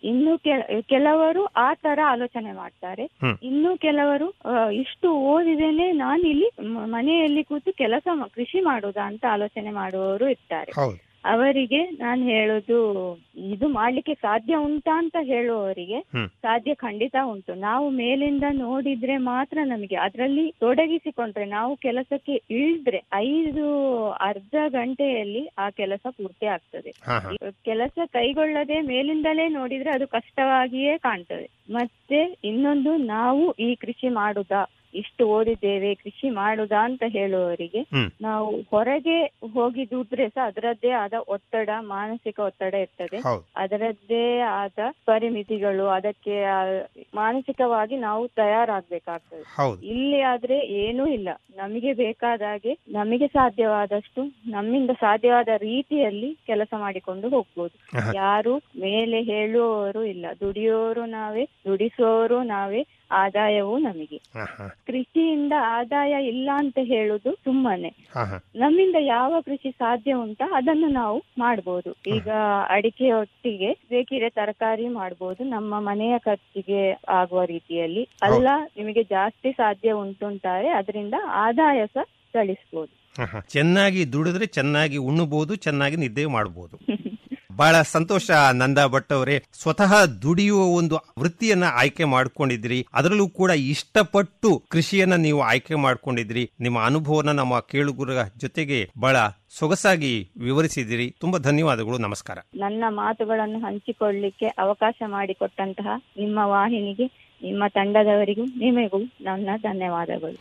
ಇನ್ನು ಕೆ- ಕೆಲವರು ಆ ತರ ಆಲೋಚನೆ ಮಾಡ್ತಾರೆ ಹ್ಮ್. ಇನ್ನು ಕೆಲವರು ಆ, ಇಷ್ಟು ಓದಿದೇನೆ ನಾನು ಇಲ್ಲಿ ಮ- ಮನೆಯಲ್ಲಿ ಕೂತು ಕೆಲಸ ಮ- ಕೃಷಿ ಮಾಡುದಾ ಅಂತ ಆಲೋಚನೆ ಮಾಡುವವರು ಇರ್ತಾರೆ ಹೌದು ಅವರಿಗೆ ನಾನು ಹೇಳೋದು ಇದು ಮಾಡ್ಲಿಕ್ಕೆ ಸಾಧ್ಯ ಉಂಟಾ ಅಂತ ಹೇಳುವವರಿಗೆ ಹ್ಮ್. ಸಾಧ್ಯ ಖಂಡಿತ ಉಂಟು ನಾವು ಮೇಲಿಂದ ನೋಡಿದ್ರೆ ಮಾತ್ರ ನಮಗೆ ಅದರಲ್ಲಿ ತೊಡಗಿಸಿಕೊಂಡ್ರೆ ನಾವು ಕೆಲಸಕ್ಕೆ ಇಳಿದ್ರೆ ಐದು ಅರ್ಧ ಗಂಟೆಯಲ್ಲಿ ಆ ಕೆಲಸ ಪೂರ್ತಿ ಆಗ್ತದೆ ಹಾ, ಹಾ. ಕೆಲಸ ಕೈಗೊಳ್ಳದೆ ಮೇಲಿಂದಲೇ ನೋಡಿದ್ರೆ ಅದು ಕಷ್ಟವಾಗಿಯೇ ಕಾಣ್ತದೆ ಮತ್ತೆ ಇನ್ನೊಂದು ನಾವು ಈ ಕೃಷಿ ಮಾಡುದಾ ಇಷ್ಟು ಓದಿದ್ದೇವೆ ಕೃಷಿ ಮಾಡುದಾ ಅಂತ ಹೇಳುವವರಿಗೆ ಹ್ಮ್. ನಾವು ಹೊರಗೆ ಹೋಗಿ ದುಡಿದ್ರೆ ಸಹ ಅದರದ್ದೇ ಆದ ಒತ್ತಡ ಮಾನಸಿಕ ಒತ್ತಡ ಇರ್ತದೆ ಹೌದು. ಅದರದ್ದೇ ಆದ ಪರಿಮಿತಿಗಳು ಅದಕ್ಕೆ ಆ, ಮಾನಸಿಕವಾಗಿ ನಾವು ತಯಾರಾಗ್ಬೇಕಾಗ್ತದೆ ಹೌದು ಇಲ್ಲಿ ಆದ್ರೆ ಏನೂ ಇಲ್ಲ ನಮಗೆ ಬೇಕಾದಾಗೆ ನಮಗೆ ಸಾಧ್ಯವಾದಷ್ಟು ನಮ್ಮಿಂದ ಸಾಧ್ಯವಾದ ರೀತಿಯಲ್ಲಿ ಕೆಲಸ ಮಾಡಿಕೊಂಡು ಹೋಗ್ಬೋದು ಆಹಾ. ಯಾರು ಮೇಲೆ ಹೇಳುವವರು ಇಲ್ಲ ದುಡಿಯೋರು ನಾವೇ ದುಡಿಸುವವರು ನಾವೇ ಆದಾಯವೂ ನಮಗೆ ಹಾ, ಹಾ. ಕೃಷಿಯಿಂದ ಆದಾಯ ಇಲ್ಲ ಅಂತ ಹೇಳುದು ಸುಮ್ಮನೆ ಹಾ, ಹಾ. ನಮ್ಮಿಂದ ಯಾವ ಕೃಷಿ ಸಾಧ್ಯ ಉಂಟಾ ಅದನ್ನು ನಾವು ಮಾಡ್ಬೋದು ಈಗ ಅಡಿಕೆ ಒಟ್ಟಿಗೆ ಬೇಕಿದ್ರೆ ತರಕಾರಿ ಮಾಡ್ಬೋದು ನಮ್ಮ ಮನೆಯ ಖರ್ಚಿಗೆ ಆಗುವ ರೀತಿಯಲ್ಲಿ ಅಲ್ಲ ನಿಮಗೆ ಜಾಸ್ತಿ ಸಾಧ್ಯ ಉಂಟುಂತಾರೆ ಅದರಿಂದ ಆದಾಯ ಸಹ ಗಳಿಸ್ಬೋದು ಹಾ, ಹಾ. ಚೆನ್ನಾಗಿ ದುಡಿದ್ರೆ ಚೆನ್ನಾಗಿ ಉಣ್ಣಬಹುದು ಚೆನ್ನಾಗಿ ನಿದ್ದೆ ಮಾಡಬಹುದು ಬಹಳ ಸಂತೋಷ ನಂದಾ ಭಟ್ ಅವರೇ ಸ್ವತಃ ದುಡಿಯುವ ಒಂದು ವೃತ್ತಿಯನ್ನ ಆಯ್ಕೆ ಮಾಡ್ಕೊಂಡಿದ್ರಿ ಅದರಲ್ಲೂ ಕೂಡ ಇಷ್ಟಪಟ್ಟು ಕೃಷಿಯನ್ನ ನೀವು ಆಯ್ಕೆ ಮಾಡ್ಕೊಂಡಿದ್ರಿ ನಿಮ್ಮ ಅನುಭವನ ನಮ್ಮ ಕೇಳುಗರ ಜೊತೆಗೆ ಬಹಳ ಸೊಗಸಾಗಿ ವಿವರಿಸಿದಿರಿ ತುಂಬಾ ಧನ್ಯವಾದಗಳು ನಮಸ್ಕಾರ ನನ್ನ ಮಾತುಗಳನ್ನು ಹಂಚಿಕೊಳ್ಳಿಕ್ಕೆ ಅವಕಾಶ ಮಾಡಿಕೊಟ್ಟಂತಹ ನಿಮ್ಮ ವಾಹಿನಿಗೆ ನಿಮ್ಮ ತಂಡದವರಿಗೂ ನಿಮಗೂ ನನ್ನ ಧನ್ಯವಾದಗಳು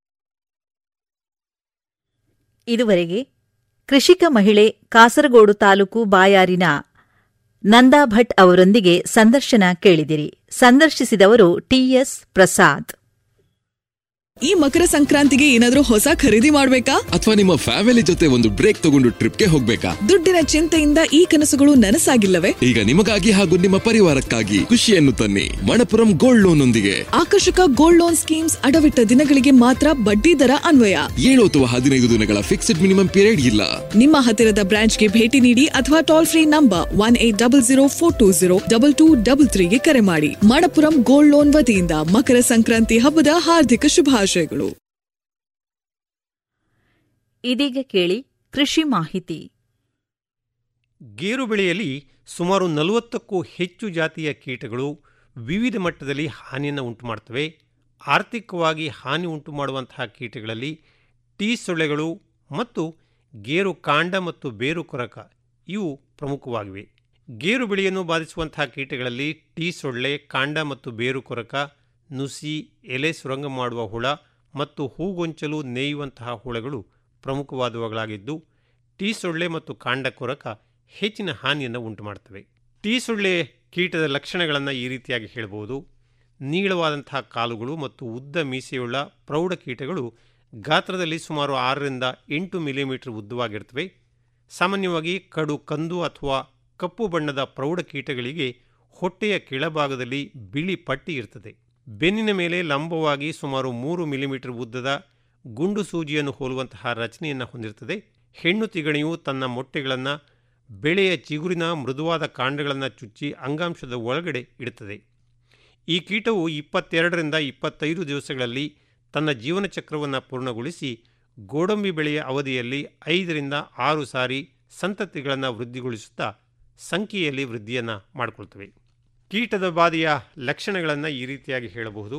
ಇದುವರೆಗೆ ಕೃಷಿಕ ಮಹಿಳೆ ಕಾಸರಗೋಡು ತಾಲೂಕು ಬಾಯಾರಿನ ನಂದಾ ಭಟ್ ಅವರೊಂದಿಗೆ ಸಂದರ್ಶನ ಕೇಳಿದಿರಿ ಸಂದರ್ಶಿಸಿದವರು ಟಿಎಸ್ ಪ್ರಸಾದ್ ಈ ಮಕರ ಸಂಕ್ರಾಂತಿಗೆ ಏನಾದ್ರೂ ಹೊಸ ಖರೀದಿ ಮಾಡ್ಬೇಕಾ ಅಥವಾ ನಿಮ್ಮ ಫ್ಯಾಮಿಲಿ ಜೊತೆ ಒಂದು ಬ್ರೇಕ್ ತಗೊಂಡು ಟ್ರಿಪ್ಗೆ ಹೋಗ್ಬೇಕಾ ದುಡ್ಡಿನ ಚಿಂತೆಯಿಂದ ಈ ಕನಸುಗಳು ನನಸಾಗಿಲ್ಲವೇ ಈಗ ನಿಮಗಾಗಿ ಹಾಗೂ ನಿಮ್ಮ ಪರಿವಾರಕ್ಕಾಗಿ ಖುಷಿಯನ್ನು ತನ್ನಿ ಮಣಪುರಂ ಗೋಲ್ಡ್ ಲೋನ್ ಒಂದಿಗೆ ಆಕರ್ಷಕ ಗೋಲ್ಡ್ ಲೋನ್ ಸ್ಕೀಮ್ಸ್ ಅಡವಿಟ್ಟ ದಿನಗಳಿಗೆ ಮಾತ್ರ ಬಡ್ಡಿ ದರ ಅನ್ವಯ ಏಳು ಅಥವಾ ಹದಿನೈದು ದಿನಗಳ ಫಿಕ್ಸ್ಡ್ ಮಿನಿಮಮ್ ಪೀರಿಯಡ್ ಇಲ್ಲ ನಿಮ್ಮ ಹತ್ತಿರದ ಬ್ರಾಂಚ್ಗೆ ಭೇಟಿ ನೀಡಿ ಅಥವಾ toll free number one eight double zero four two zero double two double ತ್ರೀಗೆ ಕರೆ ಮಾಡಿ ಮಣಪುರಂ ಗೋಲ್ಡ್ ಲೋನ್ ವತಿಯಿಂದ ಮಕರ ಸಂಕ್ರಾಂತಿ ಹಬ್ಬದ ಹಾರ್ದಿಕ ಶುಭಾಶಯಗಳು ಇದೀಗ ಕೇಳಿ ಕೃಷಿ ಮಾಹಿತಿ ಗೇರು ಬೆಳೆಯಲ್ಲಿ ಸುಮಾರು ನಲವತ್ತಕ್ಕೂ ಹೆಚ್ಚು ಜಾತಿಯ ಕೀಟಗಳು ವಿವಿಧ ಮಟ್ಟದಲ್ಲಿ ಹಾನಿಯನ್ನು ಉಂಟು ಮಾಡ್ತವೆ ಆರ್ಥಿಕವಾಗಿ ಹಾನಿ ಉಂಟು ಮಾಡುವಂತಹ ಕೀಟಗಳಲ್ಲಿ ಟೀ ಸೊಳ್ಳೆಗಳು ಮತ್ತು ಗೇರು ಕಾಂಡ ಮತ್ತು ಬೇರು ಕೊರಕ ಇವು ಪ್ರಮುಖವಾಗಿವೆ ಗೇರು ಬೆಳೆಯನ್ನು ಬಾಧಿಸುವಂತಹ ಕೀಟಗಳಲ್ಲಿ ಟೀ ಸೊಳ್ಳೆ ಕಾಂಡ ಮತ್ತು ಬೇರು ಕೊರಕ ನುಸಿ ಎಲೆ ಸುರಂಗ ಮಾಡುವ ಹುಳ ಮತ್ತು ಹೂಗೊಂಚಲು ನೇಯುವಂತಹ ಹುಳಗಳು ಪ್ರಮುಖವಾದವುಗಳಾಗಿದ್ದು ಟೀ ಸೊಳ್ಳೆ ಮತ್ತು ಕಾಂಡ ಕೊರಕ ಹೆಚ್ಚಿನ ಹಾನಿಯನ್ನು ಉಂಟು ಮಾಡ್ತವೆ ಟೀ ಸೊಳ್ಳೆ ಕೀಟದ ಲಕ್ಷಣಗಳನ್ನು ಈ ರೀತಿಯಾಗಿ ಹೇಳಬಹುದು ನೀಳವಾದಂತಹ ಕಾಲುಗಳು ಮತ್ತು ಉದ್ದ ಮೀಸೆಯುಳ್ಳ ಪ್ರೌಢ ಕೀಟಗಳು ಗಾತ್ರದಲ್ಲಿ ಸುಮಾರು ಆರರಿಂದ ಎಂಟು ಮಿಲಿಮೀಟರ್ ಉದ್ದವಾಗಿರ್ತವೆ ಸಾಮಾನ್ಯವಾಗಿ ಕಡು ಕಂದು ಅಥವಾ ಕಪ್ಪು ಬಣ್ಣದ ಪ್ರೌಢ ಕೀಟಗಳಿಗೆ ಹೊಟ್ಟೆಯ ಕೆಳಭಾಗದಲ್ಲಿ ಬಿಳಿ ಪಟ್ಟಿ ಇರ್ತದೆ ಬೆನ್ನಿನ ಮೇಲೆ ಲಂಬವಾಗಿ ಸುಮಾರು ಮೂರು ಮಿಲಿಮೀಟರ್ ಉದ್ದದ ಗುಂಡು ಸೂಜಿಯನ್ನು ಹೋಲುವಂತಹ ರಚನೆಯನ್ನು ಹೊಂದಿರುತ್ತದೆ ಹೆಣ್ಣು ತಿಗಣಿಯು ತನ್ನ ಮೊಟ್ಟೆಗಳನ್ನು ಬೆಳೆಯ ಚಿಗುರಿನ ಮೃದುವಾದ ಕಾಂಡಗಳನ್ನು ಚುಚ್ಚಿ ಅಂಗಾಂಶದ ಒಳಗಡೆ ಇಡುತ್ತದೆ ಈ ಕೀಟವು ಇಪ್ಪತ್ತೆರಡರಿಂದ ಇಪ್ಪತ್ತೈದು ದಿವಸಗಳಲ್ಲಿ ತನ್ನ ಜೀವನ ಚಕ್ರವನ್ನು ಪೂರ್ಣಗೊಳಿಸಿ ಗೋಡಂಬಿ ಬೆಳೆಯ ಅವಧಿಯಲ್ಲಿ ಐದರಿಂದ ಆರು ಸಾರಿ ಸಂತತಿಗಳನ್ನು ವೃದ್ಧಿಗೊಳಿಸುತ್ತಾ ಸಂಖ್ಯೆಯಲ್ಲಿ ವೃದ್ಧಿಯನ್ನು ಮಾಡಿಕೊಳ್ತವೆ ಕೀಟದ ಬಾಧೆಯ ಲಕ್ಷಣಗಳನ್ನು ಈ ರೀತಿಯಾಗಿ ಹೇಳಬಹುದು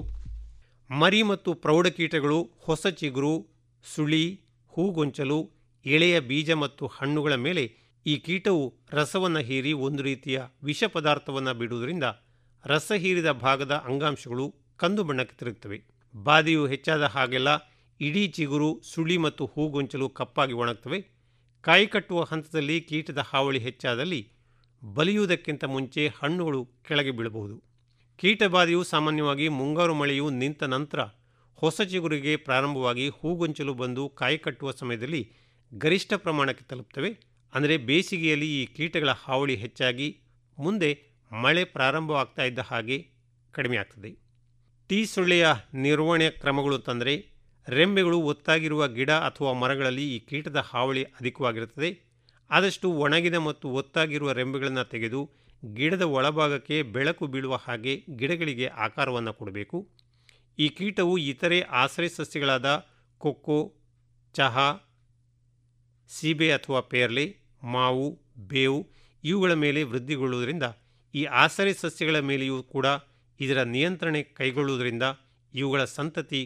ಮರಿ ಮತ್ತು ಪ್ರೌಢ ಕೀಟಗಳು ಹೊಸ ಚಿಗುರು ಸುಳಿ ಹೂಗೊಂಚಲು ಎಳೆಯ ಬೀಜ ಮತ್ತು ಹಣ್ಣುಗಳ ಮೇಲೆ ಈ ಕೀಟವು ರಸವನ್ನು ಹೀರಿ ಒಂದು ರೀತಿಯ ವಿಷ ಪದಾರ್ಥವನ್ನು ಬಿಡುವುದರಿಂದ ರಸ ಹೀರಿದ ಭಾಗದ ಅಂಗಾಂಶಗಳು ಕಂದು ಬಣ್ಣಕ್ಕೆ ತಿರುಗುತ್ತವೆ ಬಾಧೆಯು ಹೆಚ್ಚಾದ ಹಾಗೆಲ್ಲ ಇಡೀ ಚಿಗುರು ಸುಳಿ ಮತ್ತು ಹೂಗೊಂಚಲು ಕಪ್ಪಾಗಿ ಒಣಗ್ತವೆ ಕಾಯಿ ಕಟ್ಟುವ ಹಂತದಲ್ಲಿ ಕೀಟದ ಹಾವಳಿ ಹೆಚ್ಚಾದಲ್ಲಿ ಬಲಿಯುವುದಕ್ಕಿಂತ ಮುಂಚೆ ಹಣ್ಣುಗಳು ಕೆಳಗೆ ಬೀಳಬಹುದು ಕೀಟಬಾಧೆಯು ಸಾಮಾನ್ಯವಾಗಿ ಮುಂಗಾರು ಮಳೆಯು ನಿಂತ ನಂತರ ಹೊಸ ಚಿಗುರಿಗೆ ಪ್ರಾರಂಭವಾಗಿ ಹೂಗೊಂಚಲು ಬಂದು ಕಾಯಿ ಕಟ್ಟುವ ಸಮಯದಲ್ಲಿ ಗರಿಷ್ಠ ಪ್ರಮಾಣಕ್ಕೆ ತಲುಪ್ತವೆ ಅಂದರೆ ಬೇಸಿಗೆಯಲ್ಲಿ ಈ ಕೀಟಗಳ ಹಾವಳಿ ಹೆಚ್ಚಾಗಿ ಮುಂದೆ ಮಳೆ ಪ್ರಾರಂಭವಾಗ್ತಾ ಇದ್ದ ಹಾಗೆ ಕಡಿಮೆ ಆಗ್ತದೆ ಟೀ ಸೊಳ್ಳೆಯ ನಿರ್ವಹಣೆಯ ಕ್ರಮಗಳು ಅಂತಂದರೆ ರೆಂಬೆಗಳು ಒತ್ತಾಗಿರುವ ಗಿಡ ಅಥವಾ ಮರಗಳಲ್ಲಿ ಈ ಕೀಟದ ಹಾವಳಿ ಅಧಿಕವಾಗಿರುತ್ತದೆ ಆದಷ್ಟು ಒಣಗಿದ ಮತ್ತು ಒತ್ತಾಗಿರುವ ರೆಂಬೆಗಳನ್ನು ತೆಗೆದು ಗಿಡದ ಒಳಭಾಗಕ್ಕೆ ಬೆಳಕು ಬೀಳುವ ಹಾಗೆ ಗಿಡಗಳಿಗೆ ಆಕಾರವನ್ನು ಕೊಡಬೇಕು ಈ ಕೀಟವು ಇತರೆ ಆಶ್ರಯ ಸಸ್ಯಗಳಾದ ಕೊಕ್ಕೋ ಚಹಾ ಸೀಬೆ ಅಥವಾ ಪೇರ್ಲೆ ಮಾವು ಬೇವು ಇವುಗಳ ಮೇಲೆ ವೃದ್ಧಿಗೊಳ್ಳುವುದರಿಂದ ಈ ಆಶ್ರಯ ಸಸ್ಯಗಳ ಮೇಲೆಯೂ ಕೂಡ ಇದರ ನಿಯಂತ್ರಣೆ ಕೈಗೊಳ್ಳುವುದರಿಂದ ಇವುಗಳ ಸಂತತಿ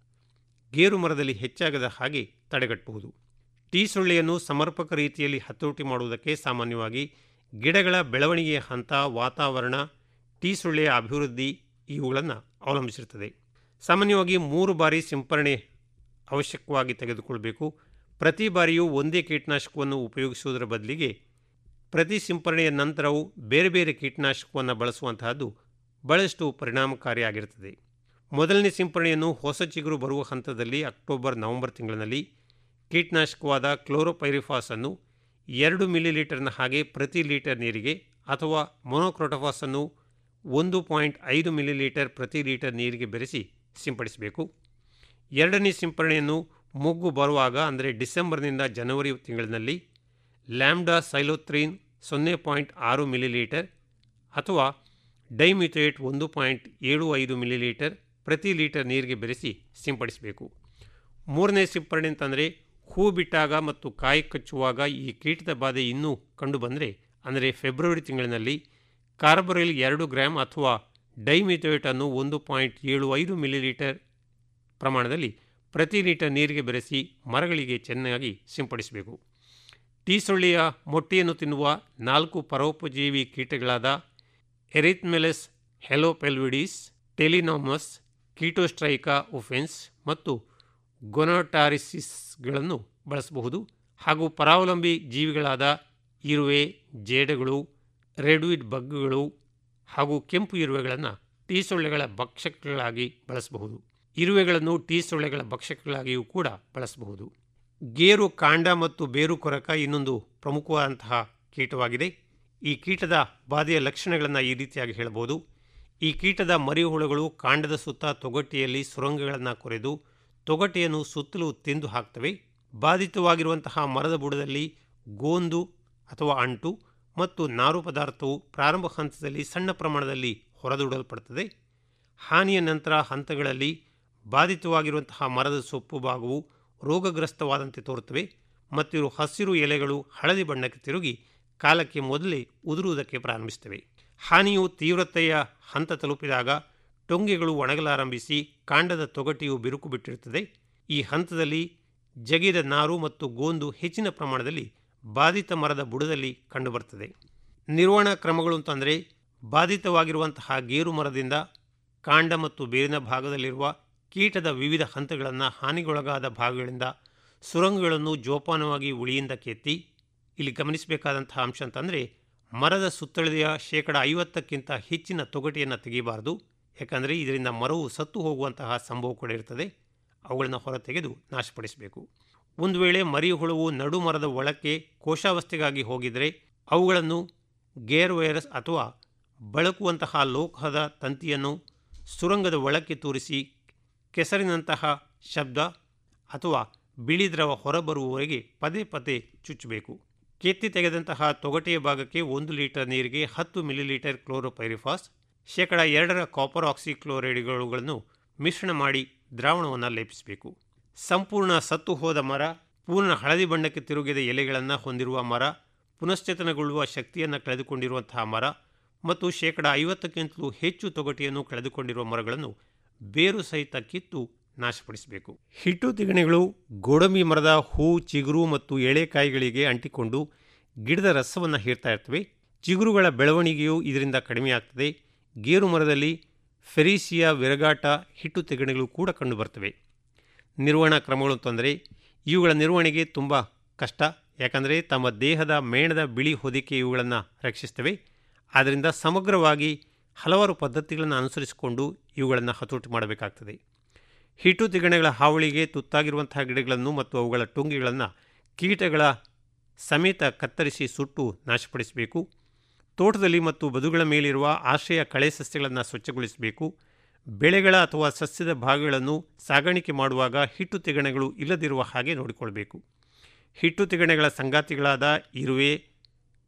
ಗೇರು ಮರದಲ್ಲಿ ಹೆಚ್ಚಾಗದ ಹಾಗೆ ತಡೆಗಟ್ಟಬಹುದು ಟೀ ಸೊಳ್ಳೆಯನ್ನು ಸಮರ್ಪಕ ರೀತಿಯಲ್ಲಿ ಹತೋಟಿ ಮಾಡುವುದಕ್ಕೆ ಸಾಮಾನ್ಯವಾಗಿ ಗಿಡಗಳ ಬೆಳವಣಿಗೆಯ ಹಂತ ವಾತಾವರಣ ಟೀ ಸೊಳ್ಳೆಯ ಅಭಿವೃದ್ಧಿ ಇವುಗಳನ್ನು ಅವಲಂಬಿಸಿರುತ್ತದೆ ಸಾಮಾನ್ಯವಾಗಿ ಮೂರು ಬಾರಿ ಸಿಂಪರಣೆ ಅವಶ್ಯಕವಾಗಿ ತೆಗೆದುಕೊಳ್ಬೇಕು ಪ್ರತಿ ಬಾರಿಯೂ ಒಂದೇ ಕೀಟನಾಶಕವನ್ನು ಉಪಯೋಗಿಸುವುದರ ಬದಲಿಗೆ ಪ್ರತಿ ಸಿಂಪರಣೆಯ ನಂತರವೂ ಬೇರೆ ಬೇರೆ ಕೀಟನಾಶಕವನ್ನು ಬಳಸುವಂತಹದ್ದು ಬಹಳಷ್ಟು ಪರಿಣಾಮಕಾರಿಯಾಗಿರುತ್ತದೆ ಮೊದಲನೇ ಸಿಂಪರಣೆಯನ್ನು ಹೊಸ ಚಿಗುರು ಬರುವ ಹಂತದಲ್ಲಿ ಅಕ್ಟೋಬರ್ ನವೆಂಬರ್ ತಿಂಗಳಿನಲ್ಲಿ ಕೀಟನಾಶಕವಾದ ಕ್ಲೋರೋಪೈರಿಫಾಸ್ ಅನ್ನು ಎರಡು ಮಿಲಿ ಲೀಟರ್ನ ಹಾಗೆ ಪ್ರತಿ ಲೀಟರ್ ನೀರಿಗೆ ಅಥವಾ ಮೊನೋಕ್ರೋಟೋಫಾಸ್ ಅನ್ನು ಒಂದು ಪಾಯಿಂಟ್ ಐದು ಮಿಲಿ ಲೀಟರ್ ಪ್ರತಿ ಲೀಟರ್ ನೀರಿಗೆ ಬೆರೆಸಿ ಸಿಂಪಡಿಸಬೇಕು ಎರಡನೇ ಸಿಂಪರಣೆಯನ್ನು ಮೊಗ್ಗು ಬರುವಾಗ ಅಂದರೆ ಡಿಸೆಂಬರ್ನಿಂದ ಜನವರಿ ತಿಂಗಳಿನಲ್ಲಿ ಲ್ಯಾಂಬ್ಡಾ ಸೈಲೋತ್ರೀನ್ ಸೊನ್ನೆ ಪಾಯಿಂಟ್ ಆರು ಮಿಲಿ ಲೀಟರ್ ಅಥವಾ ಡೈಮಿಥೇಟ್ ಒಂದು ಪಾಯಿಂಟ್ ಏಳು ಐದು ಮಿಲಿ ಲೀಟರ್ ಪ್ರತಿ ಲೀಟರ್ ನೀರಿಗೆ ಬೆರೆಸಿ ಸಿಂಪಡಿಸಬೇಕು ಮೂರನೇ ಸಿಂಪರಣೆ ಅಂತಂದರೆ ಹೂ ಬಿಟ್ಟಾಗ ಮತ್ತು ಕಾಯಿ ಕಚ್ಚುವಾಗ ಈ ಕೀಟದ ಬಾಧೆ ಇನ್ನೂ ಕಂಡುಬಂದರೆ ಅಂದರೆ ಫೆಬ್ರವರಿ ತಿಂಗಳಿನಲ್ಲಿ ಕಾರ್ಬೊರಿಲ್ ಎರಡು ಗ್ರಾಮ್ ಅಥವಾ ಡೈಮಿಥೇಟ್ ಅನ್ನು ಒಂದು ಪಾಯಿಂಟ್ ಏಳು ಐದು ಮಿಲಿ ಲೀಟರ್ ಪ್ರಮಾಣದಲ್ಲಿ ಪ್ರತಿ ಲೀಟರ್ ನೀರಿಗೆ ಬೆರೆಸಿ ಮರಗಳಿಗೆ ಚೆನ್ನಾಗಿ ಸಿಂಪಡಿಸಬೇಕು ಟೀ ಸೊಳ್ಳೆಯ ಮೊಟ್ಟೆಯನ್ನು ತಿನ್ನುವ ನಾಲ್ಕು ಪರೋಪಜೀವಿ ಕೀಟಗಳಾದ ಎರಿಥ್ಮೆಲೆಸ್ ಹೆಲೋಪೆಲ್ವಿಡಿಸ್ ಟೆಲಿನಾಮಸ್ ಕೀಟೋಸ್ಟ್ರೈಕಾ ಒಫೆನ್ಸ್ ಮತ್ತು ಗೊನೋಟಾರಿಸಿಸ್ಗಳನ್ನು ಬಳಸಬಹುದು ಹಾಗೂ ಪರಾವಲಂಬಿ ಜೀವಿಗಳಾದ ಇರುವೆ ಜೇಡಗಳು ರೆಡ್ವಿಡ್ ಬಗ್ಗುಗಳು ಹಾಗೂ ಕೆಂಪು ಇರುವೆಗಳನ್ನು ಟೀ ಸೊಳ್ಳೆಗಳ ಭಕ್ಷಕಗಳಾಗಿ ಬಳಸಬಹುದು ಇರುವೆಗಳನ್ನು ಟೀ ಸೊಳ್ಳೆಗಳ ಭಕ್ಷಕಗಳಾಗಿಯೂ ಕೂಡ ಬಳಸಬಹುದು ಗೇರು ಕಾಂಡ ಮತ್ತು ಬೇರು ಕೊರಕ ಇನ್ನೊಂದು ಪ್ರಮುಖವಾದಂತಹ ಕೀಟವಾಗಿದೆ ಈ ಕೀಟದ ಬಾಧೆಯ ಲಕ್ಷಣಗಳನ್ನು ಈ ರೀತಿಯಾಗಿ ಹೇಳಬಹುದು ಈ ಕೀಟದ ಮರಿಹುಳುಗಳು ಕಾಂಡದ ಸುತ್ತ ತೊಗಟೆಯಲ್ಲಿ ಸುರಂಗಗಳನ್ನು ಕೊರೆದು ತೊಗಟೆಯನ್ನು ಸುತ್ತಲೂ ತಿಂದು ಹಾಕ್ತವೆ ಬಾಧಿತವಾಗಿರುವಂತಹ ಮರದ ಬುಡದಲ್ಲಿ ಗೋಂದು ಅಥವಾ ಅಂಟು ಮತ್ತು ನಾರು ಪದಾರ್ಥವು ಪ್ರಾರಂಭ ಹಂತದಲ್ಲಿ ಸಣ್ಣ ಪ್ರಮಾಣದಲ್ಲಿ ಹೊರದೂಡಲ್ಪಡುತ್ತದೆ ಹಾನಿಯ ನಂತರ ಹಂತಗಳಲ್ಲಿ ಬಾಧಿತವಾಗಿರುವಂತಹ ಮರದ ಸೊಪ್ಪು ಭಾಗವು ರೋಗಗ್ರಸ್ತವಾದಂತೆ ತೋರುತ್ತವೆ ಮತ್ತು ಇವು ಹಸಿರು ಎಲೆಗಳು ಹಳದಿ ಬಣ್ಣಕ್ಕೆ ತಿರುಗಿ ಕಾಲಕ್ಕೆ ಮೊದಲೇ ಉದುರುವುದಕ್ಕೆ ಪ್ರಾರಂಭಿಸುತ್ತವೆ ಹಾನಿಯು ತೀವ್ರತೆಯ ಹಂತ ತಲುಪಿದಾಗ ಟೊಂಗೆಗಳು ಒಣಗಲಾರಂಭಿಸಿ ಕಾಂಡದ ತೊಗಟೆಯು ಬಿರುಕು ಬಿಟ್ಟಿರುತ್ತದೆ ಈ ಹಂತದಲ್ಲಿ ಜಗಿದ ನಾರು ಮತ್ತು ಗೋಂದು ಹೆಚ್ಚಿನ ಪ್ರಮಾಣದಲ್ಲಿ ಬಾಧಿತ ಮರದ ಬುಡದಲ್ಲಿ ಕಂಡುಬರುತ್ತದೆ ನಿರ್ವಹಣಾ ಕ್ರಮಗಳು ಅಂತಂದರೆ ಬಾಧಿತವಾಗಿರುವಂತಹ ಗೇರು ಮರದಿಂದ ಕಾಂಡ ಮತ್ತು ಬೇರಿನ ಭಾಗದಲ್ಲಿರುವ ಕೀಟದ ವಿವಿಧ ಹಂತಗಳನ್ನು ಹಾನಿಗೊಳಗಾದ ಭಾಗಗಳಿಂದ ಸುರಂಗಗಳನ್ನು ಜೋಪಾನವಾಗಿ ಉಳಿಯಿಂದ ಕೆತ್ತಿ ಇಲ್ಲಿ ಗಮನಿಸಬೇಕಾದಂತಹ ಅಂಶ ಅಂತಂದರೆ ಮರದ ಸುತ್ತಳತೆಯ ಶೇಕಡ ಐವತ್ತಕ್ಕಿಂತ ಹೆಚ್ಚಿನ ತೊಗಟೆಯನ್ನು ತೆಗೆಯಬಾರದು ಯಾಕಂದರೆ ಇದರಿಂದ ಮರವು ಸತ್ತು ಹೋಗುವಂತಹ ಸಂಭವ ಕೂಡ ಇರ್ತದೆ ಅವುಗಳನ್ನು ಹೊರತೆಗೆದು ನಾಶಪಡಿಸಬೇಕು ಒಂದು ವೇಳೆ ಮರಿ ಹುಳುವು ನಡು ಮರದ ಒಳಕ್ಕೆ ಕೋಶಾವಸ್ಥೆಗಾಗಿ ಹೋಗಿದರೆ ಅವುಗಳನ್ನು ಗೇರ್ ವೈರಸ್ ಅಥವಾ ಬಳಕುವಂತಹ ಲೋಹದ ತಂತಿಯನ್ನು ಸುರಂಗದ ಒಳಕ್ಕೆ ತೂರಿಸಿ ಕೆಸರಿನಂತಹ ಶಬ್ದ ಅಥವಾ ಬಿಳಿ ದ್ರವ ಹೊರಬರುವವರೆಗೆ ಪದೇ ಪದೇ ಚುಚ್ಚಬೇಕು ಕೆತ್ತಿ ತೆಗೆದಂತಹ ತೊಗಟೆಯ ಭಾಗಕ್ಕೆ ಒಂದು ಲೀಟರ್ ನೀರಿಗೆ ಹತ್ತು ಮಿಲಿಲೀಟರ್ ಕ್ಲೋರೋಪೈರಿಫಾಸ್ ಶೇಕಡ ಎರಡರ ಕಾಪರ್ ಆಕ್ಸಿಕ್ಲೋರೈಡ್ಗಳನ್ನು ಮಿಶ್ರಣ ಮಾಡಿ ದ್ರಾವಣವನ್ನು ಲೇಪಿಸಬೇಕು ಸಂಪೂರ್ಣ ಸತ್ತು ಹೋದ ಮರ ಪೂರ್ಣ ಹಳದಿ ಬಣ್ಣಕ್ಕೆ ತಿರುಗಿದ ಎಲೆಗಳನ್ನು ಹೊಂದಿರುವ ಮರ ಪುನಶ್ಚೇತನಗೊಳ್ಳುವ ಶಕ್ತಿಯನ್ನು ಕಳೆದುಕೊಂಡಿರುವಂತಹ ಮರ ಮತ್ತು ಶೇಕಡ ಐವತ್ತಕ್ಕಿಂತಲೂ ಹೆಚ್ಚು ತೊಗಟೆಯನ್ನು ಕಳೆದುಕೊಂಡಿರುವ ಮರಗಳನ್ನು ಬೇರು ಸಹಿತ ಕಿತ್ತು ನಾಶಪಡಿಸಬೇಕು ಹಿಟ್ಟು ತಿಗಣೆಗಳು ಗೋಡಂಬಿ ಮರದ ಹೂ ಚಿಗುರು ಮತ್ತು ಎಳೆಕಾಯಿಗಳಿಗೆ ಅಂಟಿಕೊಂಡು ಗಿಡದ ರಸವನ್ನು ಹೀರ್ತಾ ಇರ್ತವೆ ಚಿಗುರುಗಳ ಬೆಳವಣಿಗೆಯು ಇದರಿಂದ ಕಡಿಮೆಯಾಗ್ತದೆ ಗೇರು ಮರದಲ್ಲಿ ಫೆರೀಸಿಯಾ ವಿರಗಾಟ ಹಿಟ್ಟು ತಿಗಣೆಗಳು ಕೂಡ ಕಂಡುಬರ್ತವೆ ನಿರ್ವಹಣಾ ಕ್ರಮಗಳು ಅಂತಂದರೆ ಇವುಗಳ ನಿರ್ವಹಣೆಗೆ ತುಂಬ ಕಷ್ಟ ಯಾಕಂದರೆ ತಮ್ಮ ದೇಹದ ಮೇಣದ ಬಿಳಿ ಹೊದಿಕೆ ಇವುಗಳನ್ನು ರಕ್ಷಿಸ್ತವೆ ಆದ್ದರಿಂದ ಸಮಗ್ರವಾಗಿ ಹಲವಾರು ಪದ್ಧತಿಗಳನ್ನು ಅನುಸರಿಸಿಕೊಂಡು ಇವುಗಳನ್ನು ಹತೋಟಿ ಮಾಡಬೇಕಾಗ್ತದೆ ಹಿಟ್ಟು ತಿಗಣೆಗಳ ಹಾವಳಿಗೆ ತುತ್ತಾಗಿರುವಂತಹ ಗಿಡಗಳನ್ನು ಮತ್ತು ಅವುಗಳ ಟುಂಗಿಗಳನ್ನು ಕೀಟಗಳ ಸಮೇತ ಕತ್ತರಿಸಿ ಸುಟ್ಟು ನಾಶಪಡಿಸಬೇಕು ತೋಟದಲ್ಲಿ ಮತ್ತು ಬದುಗಳ ಮೇಲಿರುವ ಆಶ್ರಯ ಕಳೆ ಸಸ್ಯಗಳನ್ನು ಸ್ವಚ್ಛಗೊಳಿಸಬೇಕು ಬೆಳೆಗಳ ಅಥವಾ ಸಸ್ಯದ ಭಾಗಗಳನ್ನು ಸಾಗಾಣಿಕೆ ಮಾಡುವಾಗ ಹಿಟ್ಟು ತಿಗಣೆಗಳು ಇಲ್ಲದಿರುವ ಹಾಗೆ ನೋಡಿಕೊಳ್ಬೇಕು ಹಿಟ್ಟು ತಿಗಣೆಗಳ ಸಂಗಾತಿಗಳಾದ ಇರುವೆ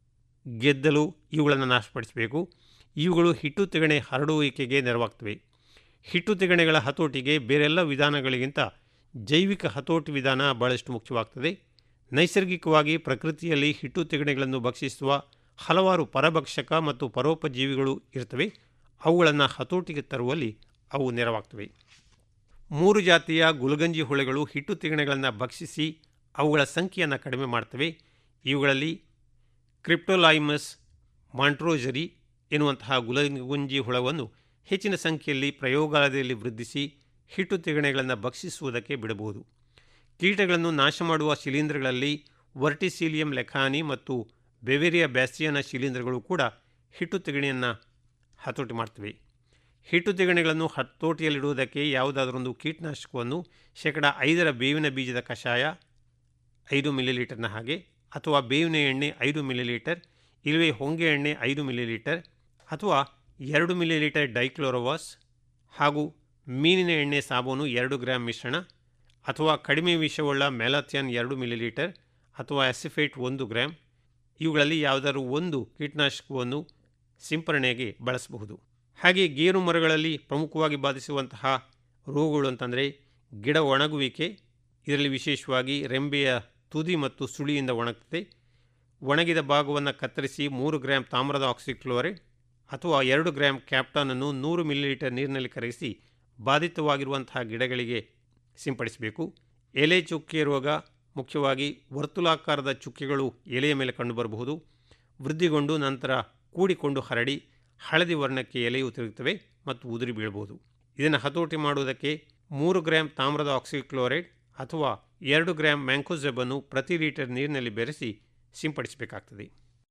ಗೆದ್ದಲು ಇವುಗಳನ್ನು ನಾಶಪಡಿಸಬೇಕು ಇವುಗಳು ಹಿಟ್ಟು ತಿಗಣೆ ಹರಡುವಿಕೆಗೆ ನೆರವಾಗ್ತವೆ ಹಿಟ್ಟು ತಿಗಣೆಗಳ ಹತೋಟಿಗೆ ಬೇರೆಲ್ಲ ವಿಧಾನಗಳಿಗಿಂತ ಜೈವಿಕ ಹತೋಟಿ ವಿಧಾನ ಬಹಳಷ್ಟು ಮುಖ್ಯವಾಗ್ತದೆ ನೈಸರ್ಗಿಕವಾಗಿ ಪ್ರಕೃತಿಯಲ್ಲಿ ಹಿಟ್ಟು ತಿಗಣೆಗಳನ್ನು ಭಕ್ಷಿಸುವ ಹಲವಾರು ಪರಭಕ್ಷಕ ಮತ್ತು ಪರೋಪಜೀವಿಗಳು ಇರ್ತವೆ ಅವುಗಳನ್ನು ಹತೋಟಿಗೆ ತರುವಲ್ಲಿ ಅವು ನೆರವಾಗ್ತವೆ ಮೂರು ಜಾತಿಯ ಗುಲಗಂಜಿ ಹುಳೆಗಳು ಹಿಟ್ಟು ತಿಗಣೆಗಳನ್ನು ಭಕ್ಷಿಸಿ ಅವುಗಳ ಸಂಖ್ಯೆಯನ್ನು ಕಡಿಮೆ ಮಾಡ್ತವೆ ಇವುಗಳಲ್ಲಿ ಕ್ರಿಪ್ಟೋಲೈಮಸ್ ಮಾಂಟ್ರೋಜರಿ ಎನ್ನುವಂತಹ ಗುಲಗುಂಜಿ ಹುಳವನ್ನು ಹೆಚ್ಚಿನ ಸಂಖ್ಯೆಯಲ್ಲಿ ಪ್ರಯೋಗಾಲಯದಲ್ಲಿ ವೃದ್ಧಿಸಿ ಹಿಟ್ಟು ತಿಗಣೆಗಳನ್ನು ಭಕ್ಷಿಸುವುದಕ್ಕೆ ಬಿಡಬಹುದು ಕೀಟಗಳನ್ನು ನಾಶ ಮಾಡುವ ಶಿಲೀಂಧ್ರಗಳಲ್ಲಿ ವರ್ಟಿಸೀಲಿಯಂ ಲೆಖಾನಿ ಮತ್ತು ಬೆವೆರಿಯಾ ಬ್ಯಾಸಿಯನ ಶಿಲೀಂಧ್ರಗಳು ಕೂಡ ಹಿಟ್ಟು ತಿಗಣೆಯನ್ನು ಹತೋಟಿ ಮಾಡ್ತವೆ ಹಿಟ್ಟು ತಿಗಣೆಗಳನ್ನು ಹತೋಟಿಯಲ್ಲಿಡುವುದಕ್ಕೆ ಯಾವುದಾದರೊಂದು ಕೀಟನಾಶಕವನ್ನು ಶೇಕಡ ಐದರ ಬೇವಿನ ಬೀಜದ ಕಷಾಯ ಐದು ಮಿಲಿಲೀಟರ್ನ ಹಾಗೆ ಅಥವಾ ಬೇವಿನ ಎಣ್ಣೆ ಐದು ಮಿಲಿಲೀಟರ್ ಇಲ್ಲವೇ ಹೊಂಗೆ ಎಣ್ಣೆ ಐದು ಮಿಲಿಲೀಟರ್ ಅಥವಾ ಎರಡು ಮಿಲಿಲೀಟರ್ ಡೈಕ್ಲೋರೋವಾಸ್ ಹಾಗೂ ಮೀನಿನ ಎಣ್ಣೆ ಸಾಬೂನು ಎರಡು ಗ್ರಾಂ ಮಿಶ್ರಣ ಅಥವಾ ಕಡಿಮೆ ವಿಷವುಳ್ಳ ಮೆಲಾಥಿಯನ್ ಎರಡು ಮಿಲಿಲೀಟರ್ ಅಥವಾ ಆಸಿಫೇಟ್ ಒಂದು ಗ್ರಾಂ ಇವುಗಳಲ್ಲಿ ಯಾವುದಾದ್ರೂ ಒಂದು ಕೀಟನಾಶಕವನ್ನು ಸಿಂಪರಣೆಗೆ ಬಳಸಬಹುದು ಹಾಗೆ ಗೇರು ಮರಗಳಲ್ಲಿ ಪ್ರಮುಖವಾಗಿ ಬಾಧಿಸುವಂತಹ ರೋಗಗಳು ಅಂತಂದರೆ ಗಿಡ ಒಣಗುವಿಕೆ ಇದರಲ್ಲಿ ವಿಶೇಷವಾಗಿ ರೆಂಬೆಯ ತುದಿ ಮತ್ತು ಸುಳಿಯಿಂದ ಒಣಗ್ತದೆ ಒಣಗಿದ ಭಾಗವನ್ನು ಕತ್ತರಿಸಿ ಮೂರು ಗ್ರಾಂ ತಾಮ್ರದ ಆಕ್ಸಿಕ್ಲೋರೈಡ್ ಅಥವಾ ಎರಡು ಗ್ರಾಂ ಕ್ಯಾಪ್ಟಾನನ್ನು ನೂರು ಮಿಲಿಲೀಟರ್ ನೀರಿನಲ್ಲಿ ಕರಗಿಸಿ ಬಾಧಿತವಾಗಿರುವಂತಹ ಗಿಡಗಳಿಗೆ ಸಿಂಪಡಿಸಬೇಕು ಎಲೆ ಚುಕ್ಕೆ ರೋಗ ಮುಖ್ಯವಾಗಿ ವರ್ತುಲಾಕಾರದ ಚುಕ್ಕೆಗಳು ಎಲೆಯ ಮೇಲೆ ಕಂಡುಬರಬಹುದು ವೃದ್ಧಿಗೊಂಡು ನಂತರ ಕೂಡಿಕೊಂಡು ಹರಡಿ ಹಳದಿ ವರ್ಣಕ್ಕೆ ಎಲೆಯು ತಿರುಗುತ್ತವೆ ಮತ್ತು ಉದುರಿ ಬೀಳಬಹುದು ಇದನ್ನು ಹತೋಟಿ ಮಾಡುವುದಕ್ಕೆ ಮೂರು ಗ್ರಾಂ ತಾಮ್ರದ ಆಕ್ಸಿಕ್ಲೋರೈಡ್ ಅಥವಾ ಎರಡು ಗ್ರಾಂ ಮ್ಯಾಂಕೋಸೆಬನ್ನು ಪ್ರತಿ ಲೀಟರ್ ನೀರಿನಲ್ಲಿ ಬೆರೆಸಿ ಸಿಂಪಡಿಸಬೇಕಾಗ್ತದೆ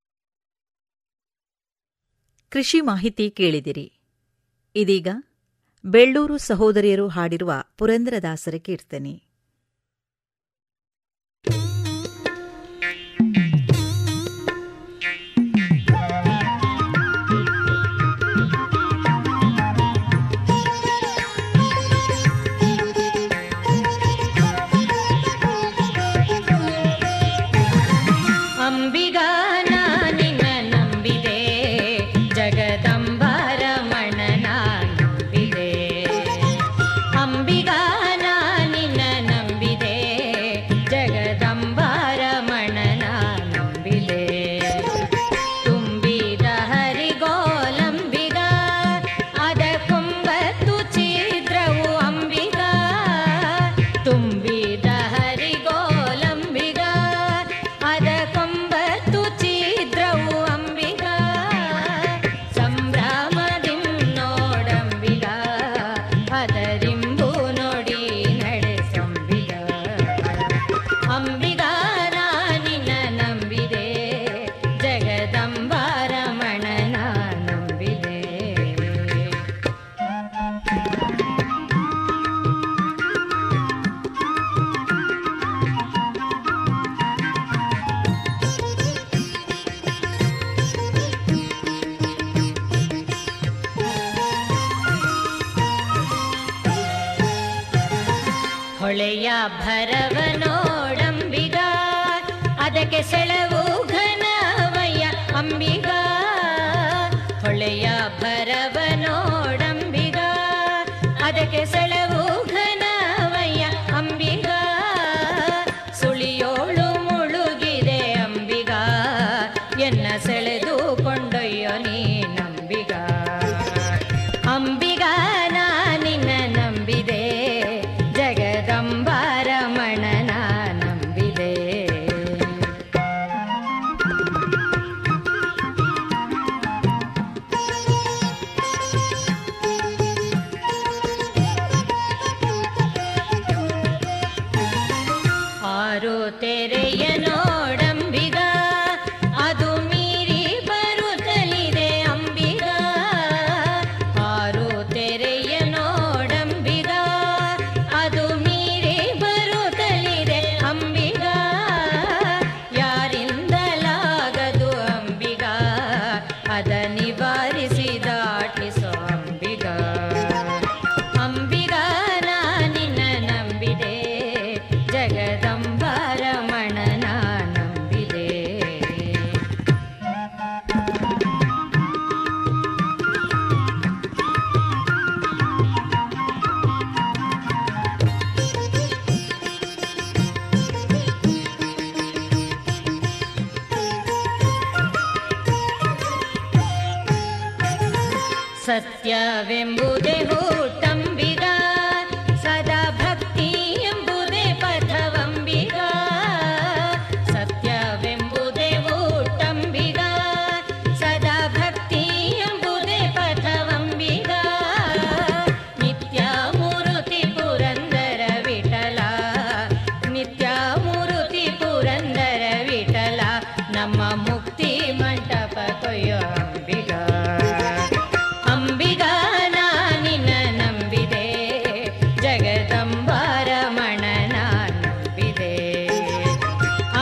ಕೃಷಿ ಮಾಹಿತಿ ಕೇಳಿದಿರಿ ಇದೀಗ ಬೆಳ್ಳೂರು ಸಹೋದರಿಯರು ಹಾಡಿರುವ ಪುರಂದರದಾಸರ ಕೀರ್ತನೆ ಅಂಬಿಗ ನಿನ್ನ ನಂಬಿದೆ ಜಗದಂಬರಮಣ ನಂಬಿದೆ ಅಂಬಿಗ ನಿನ್ನ ನಂಬಿದೆ ಜಗದಂಬರಮಣ ನಂಬಿದೆ ತುಂಬಿದ ಹರಿಗೋಲಂಬಿಗ ಅದ ಕೊಂಬತ್ತು ಛಿದ್ರವು ಅಂಬಿಗ ತುಂಬಿದ ಹರಿಗೋಲಂಬಿಗ ಅದ ಕೊಂಬತ್ತು ಛಿದ್ರವು ಅಂಬಿಗ ಸಂಭ್ರಮದಿಂ ನೋಡಂಬಿಗ ಅದರಿಂಬು ನೋಡಿ ನಡೆಸಂಬಿಗ ಅಂಬಿಗ ನಿನ್ನ ನಂಬಿದೆ ಜಗದಂಬಾರಮಣನ ನಂಬಿದೆ ಹೊಳೆಯ ಭರವ ನೋಡಂಬಿಗ ಅದಕ್ಕೆ ಸೆಳವು ಘನವಯ್ಯ ಅಂಬಿಗ ಹೊಳೆಯ ಭರವ ನೋಡಂಬಿಗ ಅದಕ್ಕೆ ಸೆಳವು ಘನವಯ್ಯ ಅಂಬಿಗ ಸುಳಿಯೋಳು ಮುಳುಗಿದೆ ಅಂಬಿಗ ಎನ್ನ ಸೆಳೆದು ಕೊಂಡೊಯ್ಯೋ ನೀ ನಂಬಿಗ ಅಂಬಿಗ ನಾ ನಿನ್ನ ನಂಬಿದೆ ಜಗದಂಬಾರಮಣನ ನಂಬಿದೆ ಆರು ತೆರೆಯ ನೋಡಂಬಿಗ ಅದು ಮೀರಿ ಬರು ಸತ್ಯವೆಂಬುದೇ ಹುಟ್ಟ